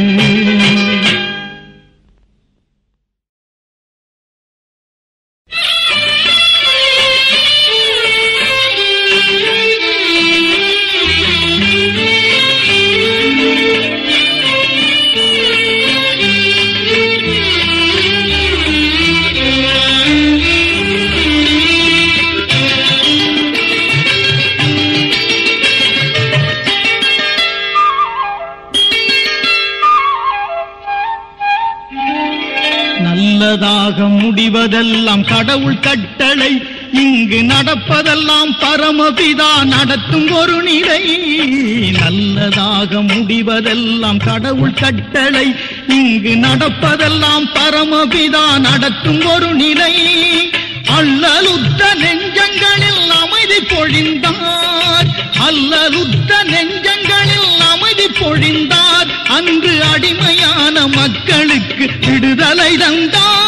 நல்லதாக முடிவதெல்லாம் கடவுள் கட்டளை இங்கு நடப்பதெல்லாம் பரமபிதா நடத்தும் ஒரு நிலை நல்லதாக முடிவதெல்லாம் கடவுள் கட்டளை இங்கு நடப்பதெல்லாம் பரமபிதா நடத்தும் ஒரு நிலை அல்லலுத்த நெஞ்சங்களில் அமைதி பொழிந்தார் அல்லலுத்த நெஞ்சங்களில் அமைதி பொழிந்தார் அன்று அடிமையான மக்களுக்கு விடுதலை தந்தார்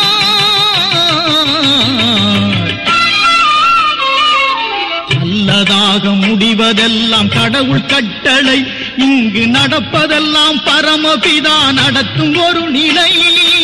நல்லதாக முடிவதெல்லாம் கடவுள் கட்டளை இங்கு நடப்பதெல்லாம் பரமபிதா நடத்தும் ஒரு நிலை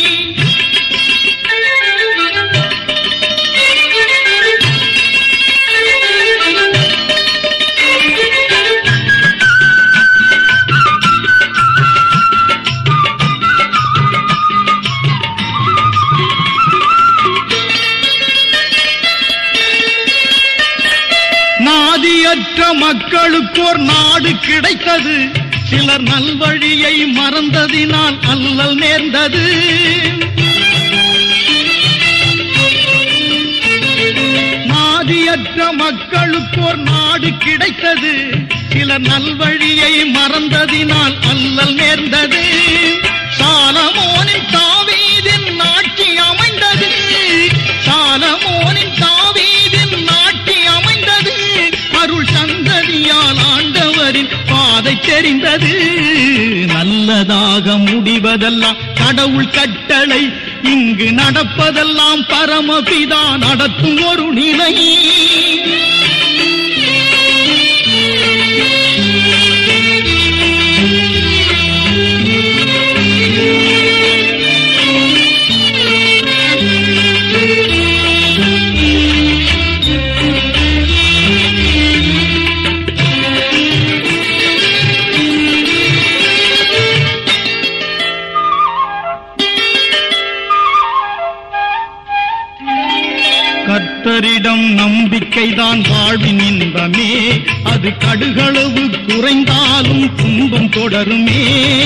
நாதியற்ற மக்களுக்கோர் நாடு கிடைத்தது சிலர் நல்வழியை மறந்ததினால் அல்லல் நேர்ந்தது நாதியற்ற மக்களுக்கோர் நாடு கிடைத்தது சிலர் நல்வழியை மறந்ததினால் அல்லல் நேர்ந்தது சாலமோனின் தாவீதின் ஆட்சி அமைந்தது சாலமோனின் தாவீதின் ஆட்சி அமைந்தது அருள் சந்ததியால் ஆண்டவரின் பாதை தெரிந்தது நல்லதாக முடிவதெல்லாம் கடவுள் கட்டளை இங்கு நடப்பதெல்லாம் பரமபிதா நடத்தும் ஒரு நிலை கர்த்தரிடம் நம்பிக்கைதான் வாழ்வின் இன்பமே அது கடுகளவு குறைந்தாலும் துன்பம் தொடருமே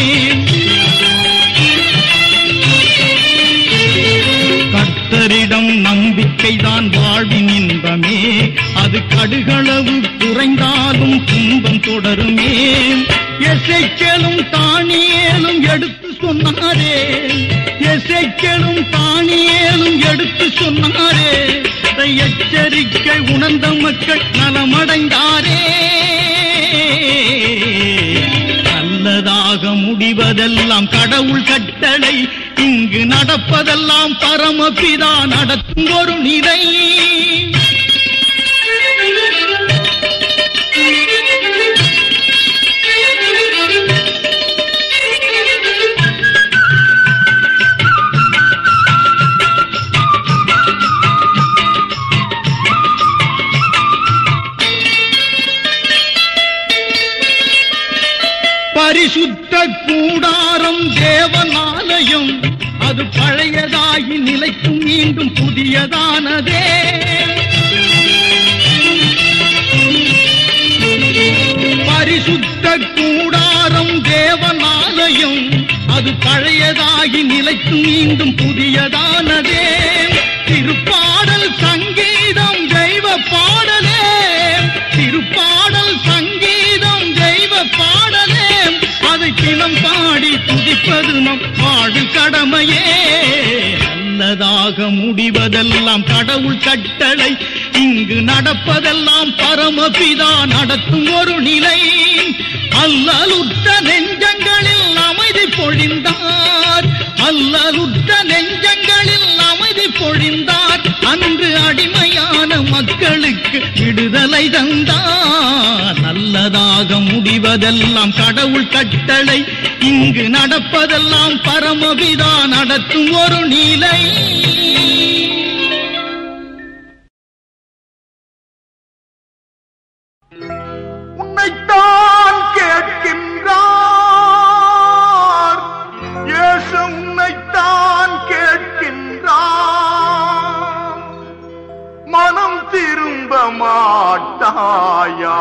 கர்த்தரிடம் நம்பிக்கைதான் வாழ்வின் இன்பமே அது கடுகளவு குறைந்தாலும் துன்பம் தொடருமே எசைக்கலும் தானியேலும் எடுத்து சொன்னாரே எசைக்கலும் தானியேலும் எடுத்து சொன்னாரே அதை எச்சரிக்கை உணர்ந்த மக்கள் நலமடைந்தாரே நல்லதாக முடிவதெல்லாம் கடவுள் கட்டளை இங்கு நடப்பதெல்லாம் பரமபிதா நடத்தும் ஒரு நிலை பரிசுத்த கூடாரம் தேவனாலயம் அது பழையதாகி நிலைக்கும் மீண்டும் புதியதானதே பரிசுத்த கூடாரம் தேவனாலயம் அது பழையதாகி நிலைக்கும் மீண்டும் புதியதானதே திருப்பாடல் சங்கீதம் தெய்வ பாடலே திருப்பாடல் சங்கீதம் தெய்வ பாடலே அதை தினம் பாடி துதிப்பது நம் வாழ்வில் கடமையே நல்லதாக முடிவதெல்லாம் கடவுள் கட்டளை இங்கு நடப்பதெல்லாம் பரமபிதா நடத்தும் ஒரு நிலை அல்லலுற்ற நெஞ்சங்களில் அமைதி பொழிந்தார் அல்லலுற்ற நெஞ்சங்களில் அமைதி பொழிந்தார் அன்று அடிமையான மக்களுக்கு விடுதலை தந்தார் நல்லதாக முடிவதெல்லாம் கடவுள் கட்டளை இங்கு நடப்பதெல்லாம் பரமபிதா நடத்தும் ஒரு நிலை உன்னைத்தான் கேட்கின்றார் இயேசு உன்னைத்தான் கேட்கின்றார் மனம் திரும்ப மாட்டாயா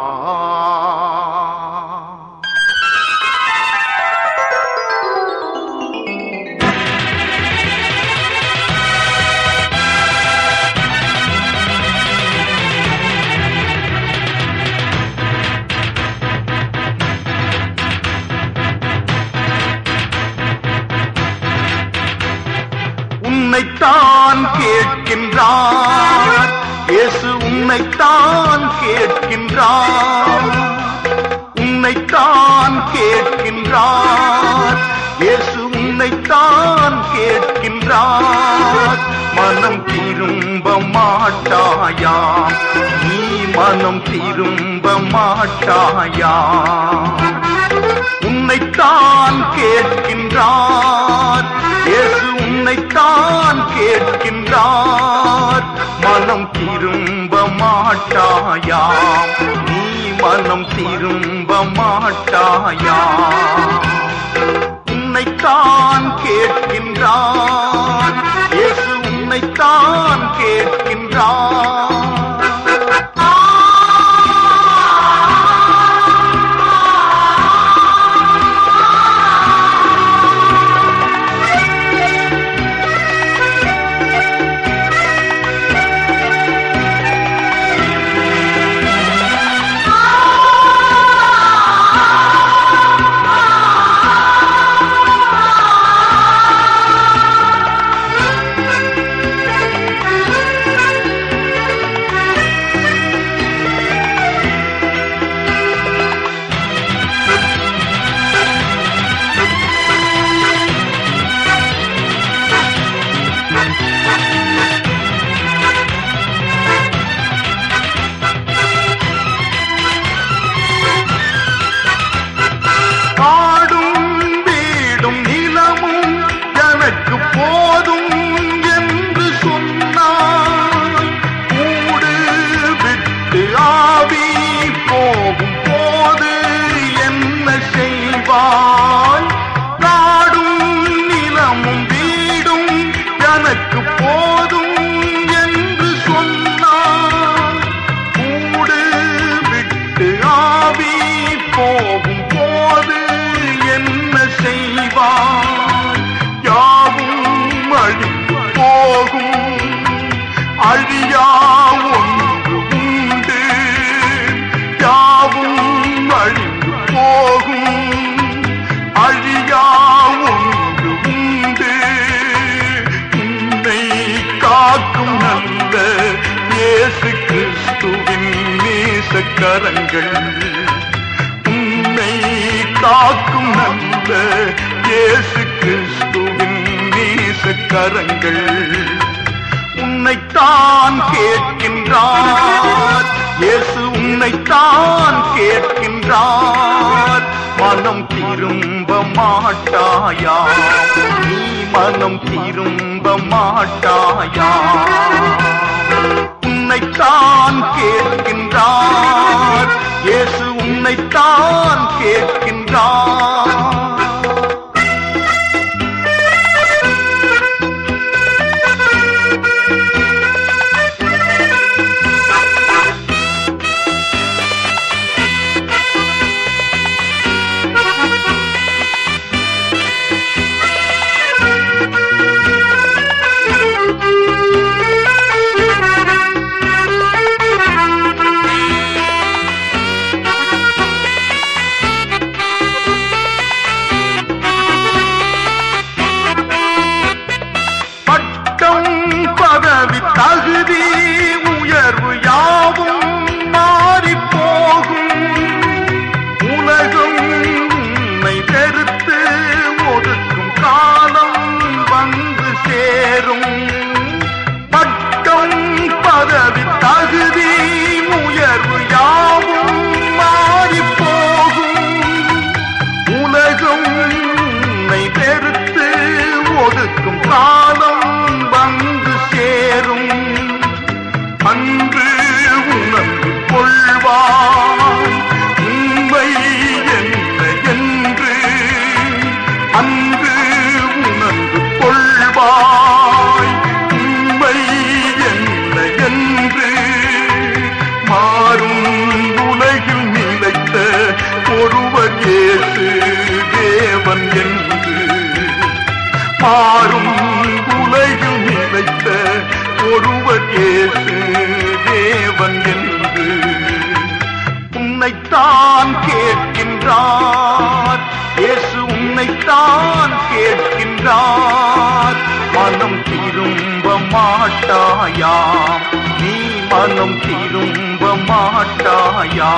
உன்னைத்தான் கேட்கின்றார் இயேசு உன்னைத்தான் கேட்கின்றார் உன்னைத்தான் கேட்கின்றார் இயேசு உன்னைத்தான் கேட்கின்றார் மனம் திரும்ப மாட்டாயா நீ மனம் திரும்ப மாட்டாயா உன்னைத்தான் கேட்கின்றார் இயேசு உன்னைத்தான் கேட்கின்றார் மனம் திரும்ப மாட்டாயா நீ மனம் திரும்ப மாட்டாயா உன்னைத்தான் கேட்கின்றார் இயேசு உன்னைத்தான் கேட்கின்றார் காடும் வீடும் நிலமும் எனக்கு போதும் என்று சொன்னான் கூடு விட்டு ஆவி போகும் போது என்ன செய்வாய் காடும் நிலமும் வீடும் எனக்கு போதும் என்று சொன்னான் கூடு விட்டு ஆவி போகும் போது என்ன செய்வான் யாவும் அழிந்து போகும் அழியா ஒன்று உண்டு யாவும் அழிந்து போகும் அழியா ஒன்று உண்டு உன்னை காக்கும் நல்ல இயேசு கிறிஸ்துவின் நேசக்கரங்கள் உன்னை காக்கும் நல்ல இயேசு கிறிஸ்துவின் நேசக்கரங்கள் உன்னைத்தான் கேட்கின்றார் இயேசு உன்னைத்தான் கேட்கின்றார் மனம் திரும்ப மாட்டாயா நீ மனம் திரும்ப மாட்டாயா உன்னைத்தான் கேட்கின்றார் இயேசு உன்னைத்தான் கேட்கின்றார் இயேசு தேவன் என்று மாறும் உலகில் நிலைத்த ஒருவர் இயேசு தேவன் என்று உன்னைத்தான் கேட்கின்றார் இயேசு உன்னைத்தான் கேட்கின்றார் மனம் திரும்ப மாட்டாயா நீ மனம் திரும்ப மாட்டாயா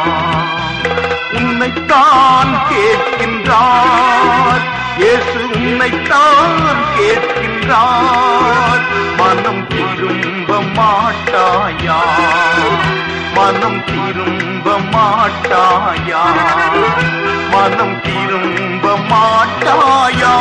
உன்னைத்தான் கேட்கின்றார் இயேசு உன்னைத்தான் கேட்கின்றார் மனம் திரும்ப மாட்டாயா மனம் திரும்ப மாட்டாயா மனம் திரும்ப மாட்டாயா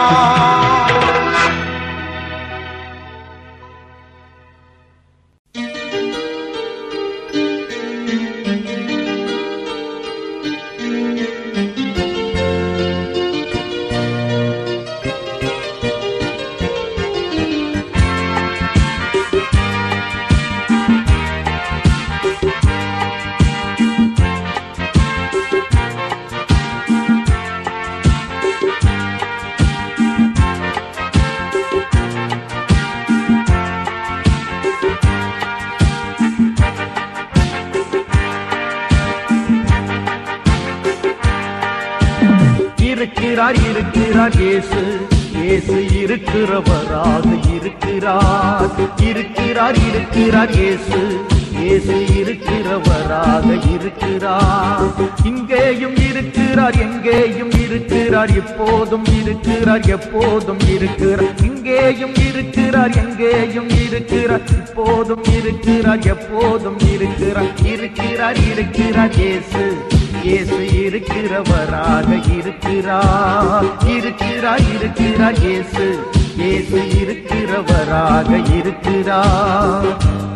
இருக்கிறார் இருக்கிறார் இயேசு இயேசு இருக்கிறவராக இருக்கிறார் இருக்கிறார் இருக்கிறார் இயேசு இயேசு இருக்கிறவராக இருக்கிறார் இங்கேயும் இருக்கிறார் எங்கேயும் இருக்கிறார் இப்போதும் இருக்கிறார் எப்போதும் இருக்கிறார் இங்கேயும் இருக்கிறார் எங்கேயும் இருக்கிறார் இப்போதும் இருக்கிறார் எப்போதும் இருக்கிறார் இருக்கிறார் இருக்கிறார் இயேசு இயேசு இருக்கிறவராக இருக்கிறார் இருக்கிறார் இருக்கிறார் இயேசு இயேசு இருக்கிறவராக இருக்கிறார்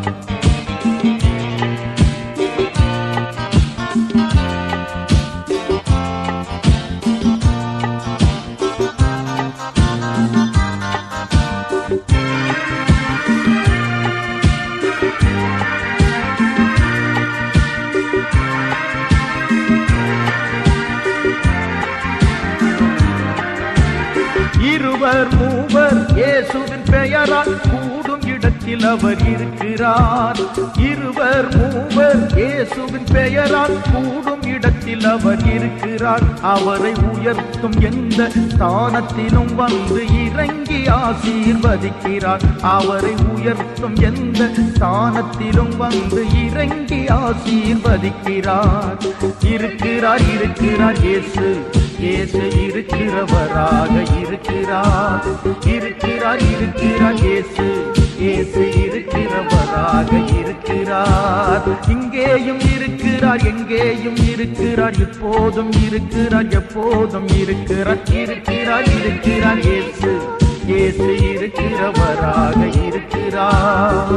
இருவர் மூவர் இயேசுவின் பெயரால் கூடும் இடத்தில் அவர் இருக்கிறார் இருவர் மூவர் இயேசுவின் பெயரால் கூடும் இடத்தில் அவர் இருக்கிறார் அவரை உயர்த்தும் எந்த ஸ்தானத்திலும் வந்து இறங்கி ஆசீர்வதிக்கிறார் அவரை உயர்த்தும் எந்த ஸ்தானத்திலும் வந்து இறங்கி ஆசீர்வதிக்கிறார் இருக்கிறார் இருக்கிறார் இயேசு இயேசு இருக்கிறவராக இருக்கிறார் இருக்கிறார் இருக்கிறார் இயேசு இயேசு இருக்கிறவராக இருக்கிறார் இங்கேயும் இருக்கிறார் எங்கேயும் இருக்கிறார் இப்போதும் இருக்கிறார் எப்போதும் இருக்கிறார் இருக்கிறார் இருக்கிறார் இயேசு இயேசு இருக்கிறவராக இருக்கிறார்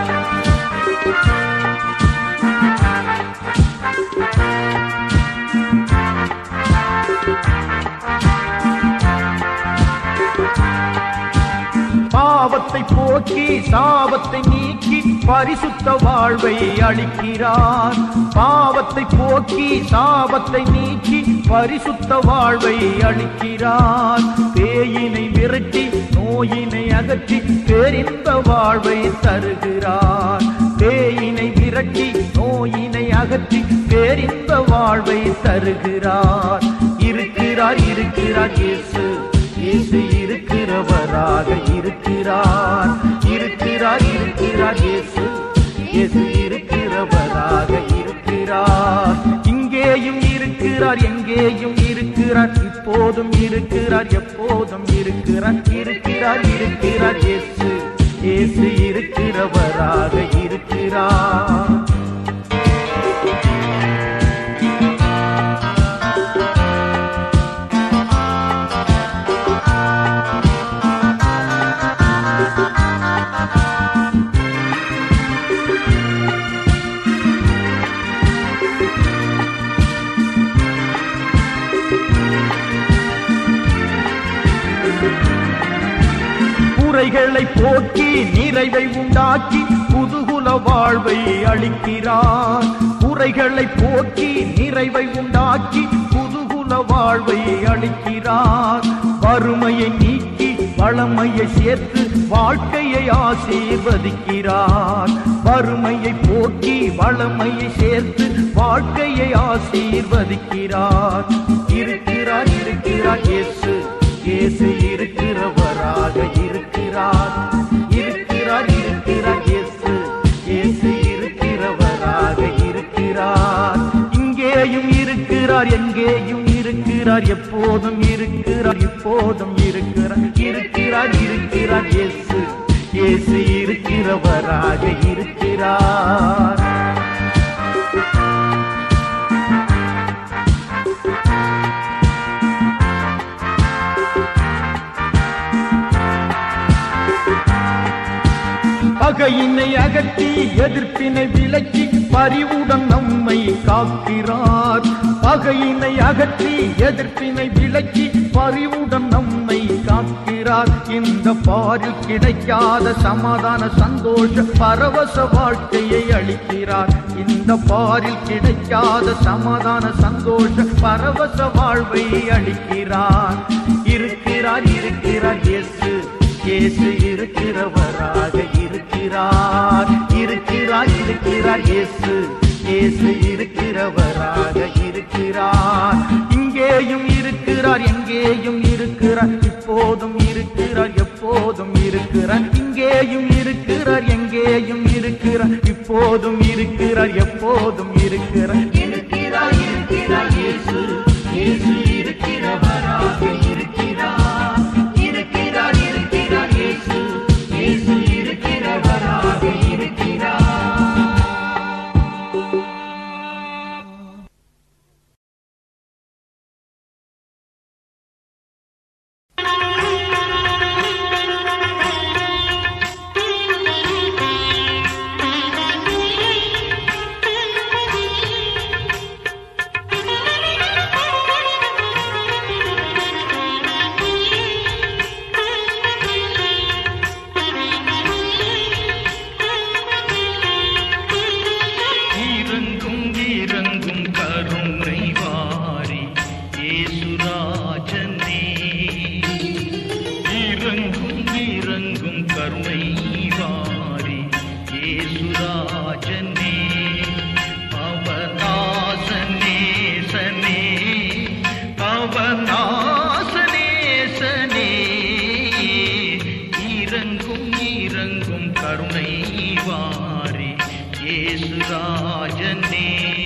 பாவத்தை போக்கி சாபத்தை நீக்கி பரிசுத்த வாழ்வை அளிக்கிறார் பாவத்தை போக்கி சாபத்தை நீக்கி பரிசுத்த வாழ்வை அளிக்கிறார் பேயினை விரட்டி நோயினை அகற்றி பேரின்ப வாழ்வை தருகிறார் பேயினை விரட்டி நோயினை அகற்றி பேரின்ப வாழ்வை தருகிறார் இருக்கிறார் இருக்கிறார் இயேசு இயேசு இருக்கிறவராக இருக்கிறார் இருக்கிறார் இருக்கிறார் இயேசு இயேசு இருக்கிறவராக இருக்கிறார் இங்கேயும் இருக்கிறார் எங்கேயும் இருக்கிறார் இப்போதும் இருக்கிறார் எப்போதும் இருக்கிறார் இருக்கிறார் இருக்கிறார் இயேசு இயேசு இருக்கிறவராக இருக்கிறார் குறைகளை போக்கி நிறைவை உண்டாக்கி புதுகுல வாழ்வை அளிக்கிறார் குறைகளை போக்கி நிறைவை உண்டாக்கி புது பரிசுத்த வாழ்வை அளிக்கிறார் வறுமையை நீக்கி வளமையை சேர்த்து வாழ்க்கையை ஆசீர்வதிக்கிறார் வறுமையை போக்கி வளமையை சேர்த்து வாழ்க்கையை ஆசீர்வதிக்கிறார் இருக்கிறார் இருக்கிறார் இயேசு இயேசு இருக்கிறவராக இருக்கிறார் இருக்கிறார் இருக்கிறார் இயேசு இயேசு இருக்கிறவராக இருக்கிறார் இங்கேயும் இருக்கிறார் எங்கேயும் இருக்கிறார் எப்போதும் இருக்கிறார் இப்போதும் இருக்கிறார் இருக்கிறார் இருக்கிறார் இயேசு இயேசு இருக்கிறவராக இருக்கிறார் பகையினை அகற்றி எதிர்ப்பினை விலக்கி பரிவுடன் நம்மை காக்கிறார் பகையினை அகற்றி எதிர்ப்பினை விலக்கி பரிவுடன் நம்மை காக்கிறார் இந்த பாரில் கிடைக்காத சமாதான சந்தோஷ பரவச வாழ்க்கையை அளிக்கிறார் இந்த பாரில் கிடைக்காத சமாதான சந்தோஷ பரவச வாழ்வை அளிக்கிறார் இருக்கிறார் இருக்கிறார் இயேசு இயேசு இருக்கிறவராக இருக்கிறார் இருக்கிறார் இருக்கிறார் இயேசு இயேசு இருக்கிறவராக இருக்கிறார் இங்கேயும் இருக்கிறார் எங்கேயும் இருக்கிறார் இப்போதும் இருக்கிறார் எப்போதும் இருக்கிறார் இங்கேயும் இருக்கிறார் எங்கேயும் இருக்கிறார் இப்போதும் இருக்கிறார் எப்போதும் இருக்கிறார் இருக்கிறார் இருக்கிறார் இயேசு இயேசு இருக்கிறவராக இருக்கிறார் இருக்கிறார் இருக்கிறார் இயேசு இயேசு இருக்கிறவராக இருக்கிறார் இறங்கும் இறங்கும் கருணை வாரி ஏசுராஜனே இறங்கும் இறங்கும் கருணை வாரி ஏசுராஜனே அவநாசனே சனே அவநாசனே சனே இறங்கும் இறங்கும் கருணை வாரி ஏசுராஜனே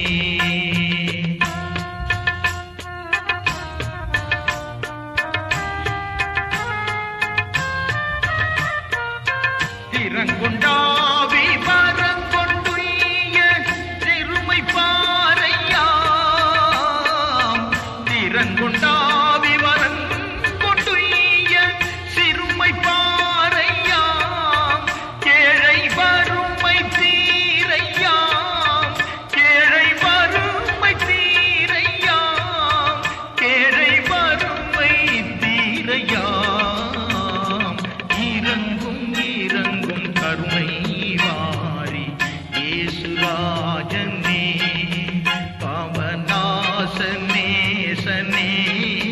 திறங்கொண்டாவி வரங்கொண்டுய்ய சிறுமை பாறையாம் திறங்கொண்டாவி வரங்கொண்டுய்ய சிறுமை பாறையாம் கேழை வறுமை தீரையாம் கேழை வறுமை தீரையாம் கேழை வறுமை தீரையாம் இறங்கும் இறங்கும் கருணை வாரி ஏசுராஜனே பவநாசனே சனே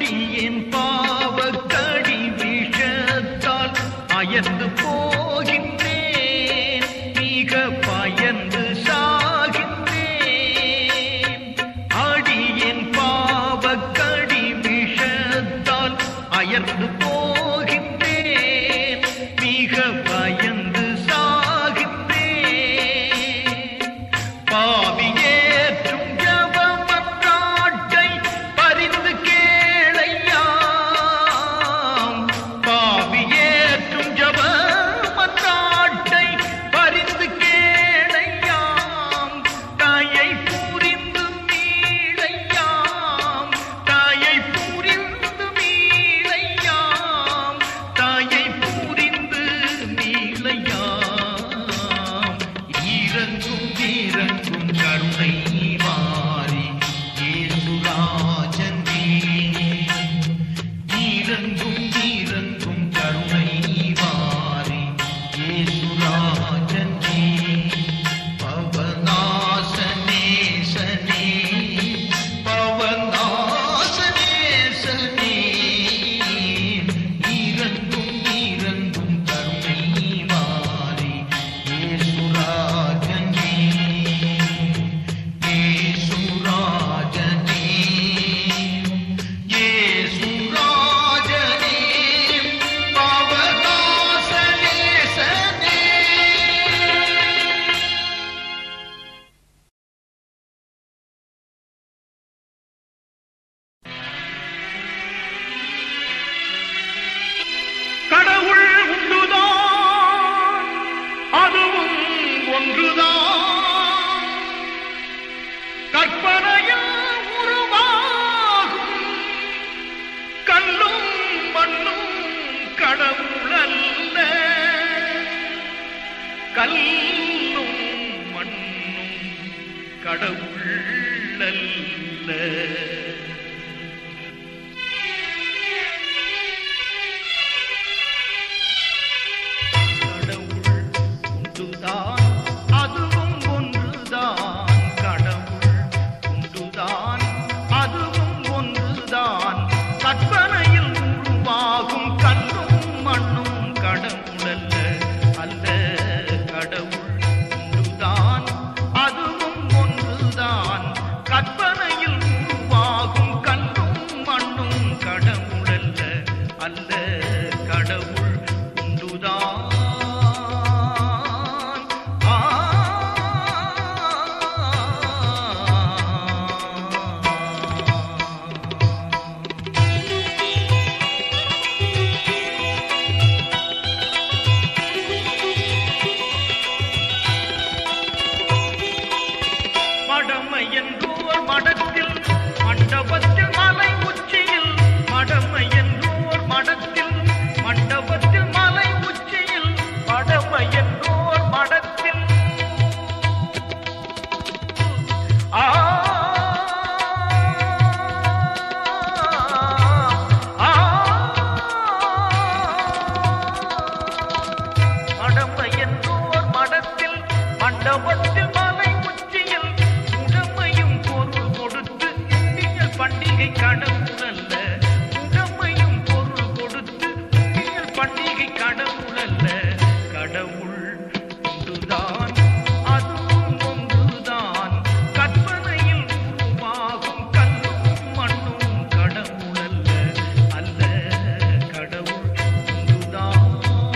அடியேன் பாவக்கடி விஷத்தால் அயர்ந்து போகின்றேன் மிக பயந்து சாகின்றேன் அடியேன் பாவக்கடி விஷத்தால் அயர்ந்து போகின்றேன் மிக பயந்து சாகின்றேன் பாவியேற்றும் ஜபமன்றாட்டை பரிந்து கேளையாம் பாவியேற்றும் ஜபமன்றாட்டை பரிந்து கேளையாம் தாயை புரிந்து மீளையாம் தாயை புரிந்து மீளையாம் தாயை புரிந்து மீளையாம் இறங்கும் இறங்கும் கருணை மாறி ஏசுராஜனே இறங்கும் இறங்கும் கருணை மாறி ஏசுராஜனே பவநாசனேசனே பவநாசனேசனே இறங்கும் இறங்கும் கருணை மாறி ஏசுராஜனே ஏசுராஜனே ஏசுராஜனே பவநாசனேசனே கடவுள் உண்டுதான் அதுவும் ஒன்றுதான் கற்பனையில் உருவாகும் கல்லும் மண்ணும் கடவுள் அல்ல கல்லும் மண்ணும் கடவுள் அல்ல கடவுள் உண்டுதான் அதுவும் ஒன்றுதான் கடவுள் உண்டுதான் அதுவும் ஒன்றுதான் கற்பனையில் உருவாகும் கண்ணும் மண்ணும் கடவுளல்ல அல்ல கடவுள் உண்டுதான் அதுவும் ஒன்றுதான் கற்பனையில் உருவாகும் கண்ணும் மண்ணும் கடவுளல்ல அல்ல கடவுள் உண்டுதான் ஆ மடமை என்றோர் மடத்தில் மண்டபத்தில் மலை உச்சியில் மடமை என்றோர் மடத்தில் மண்டபத்தில் மலை உச்சியில் மடமை என்றோர் மடத்தில் ஆ ஆ மடமை என்றோர் மடத்தில் மண்டபத்தில் மலை உச்சியில் உடமையும் பொருள் கொடுத்து உண்டியல் பண்டிகை கடவுளல்ல உடமையும் பொருள் கொடுத்து உண்டியல் பண்டிகை கடவுளல்ல கடவுள் ஒன்றுதான் அதுவும் ஒன்றுதான் கற்பனையில் உருவாகும் கல்லும் மண்ணும் கடவுளல்ல அல்ல கடவுள் ஒன்றுதான்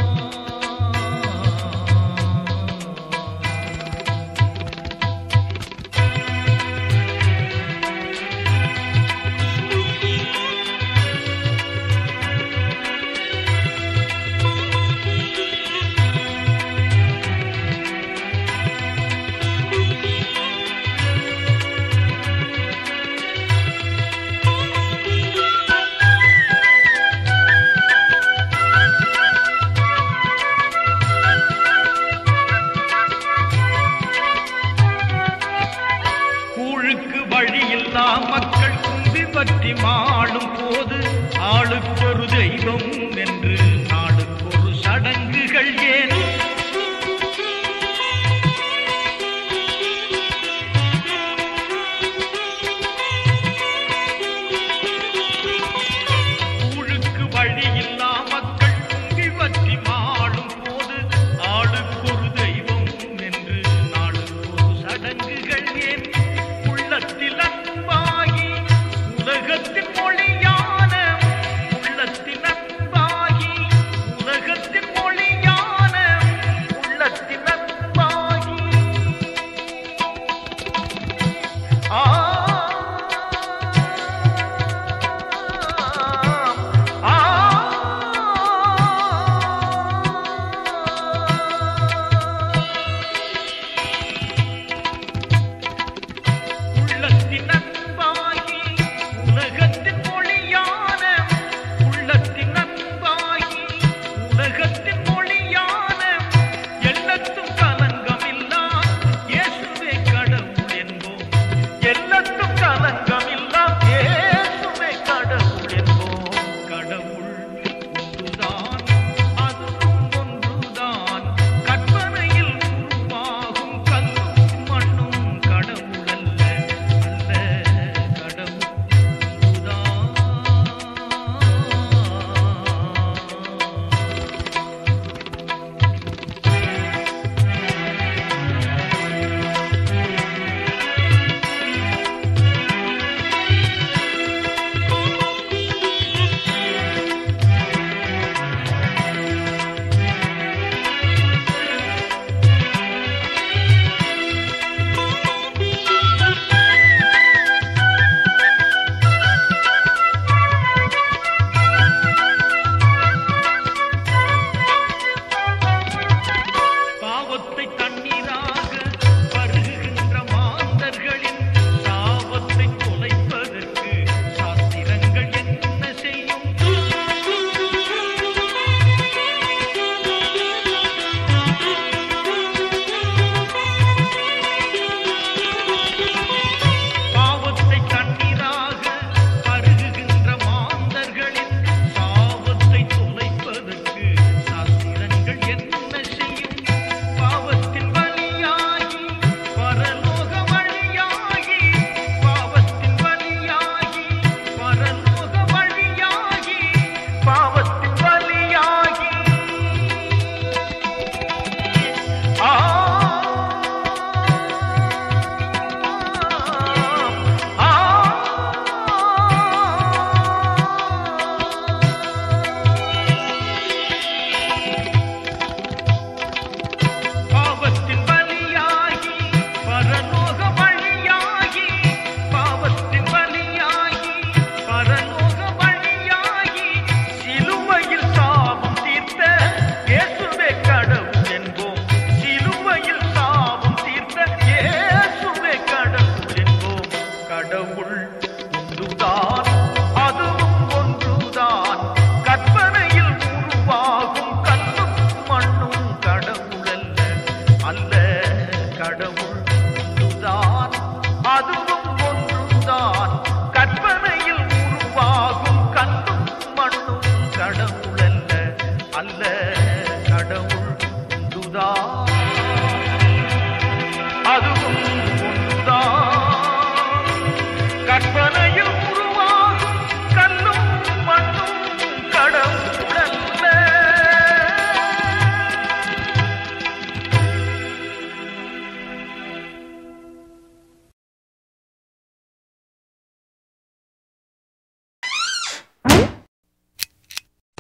கூழுக்கு வழியில்லா மக்கள் குந்தி பற்றி மாளும் போது ஆளுக்கொரு தெய்வம் என்று நாளுக்கொரு சடங்குகள் ஏன்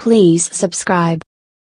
Please subscribe.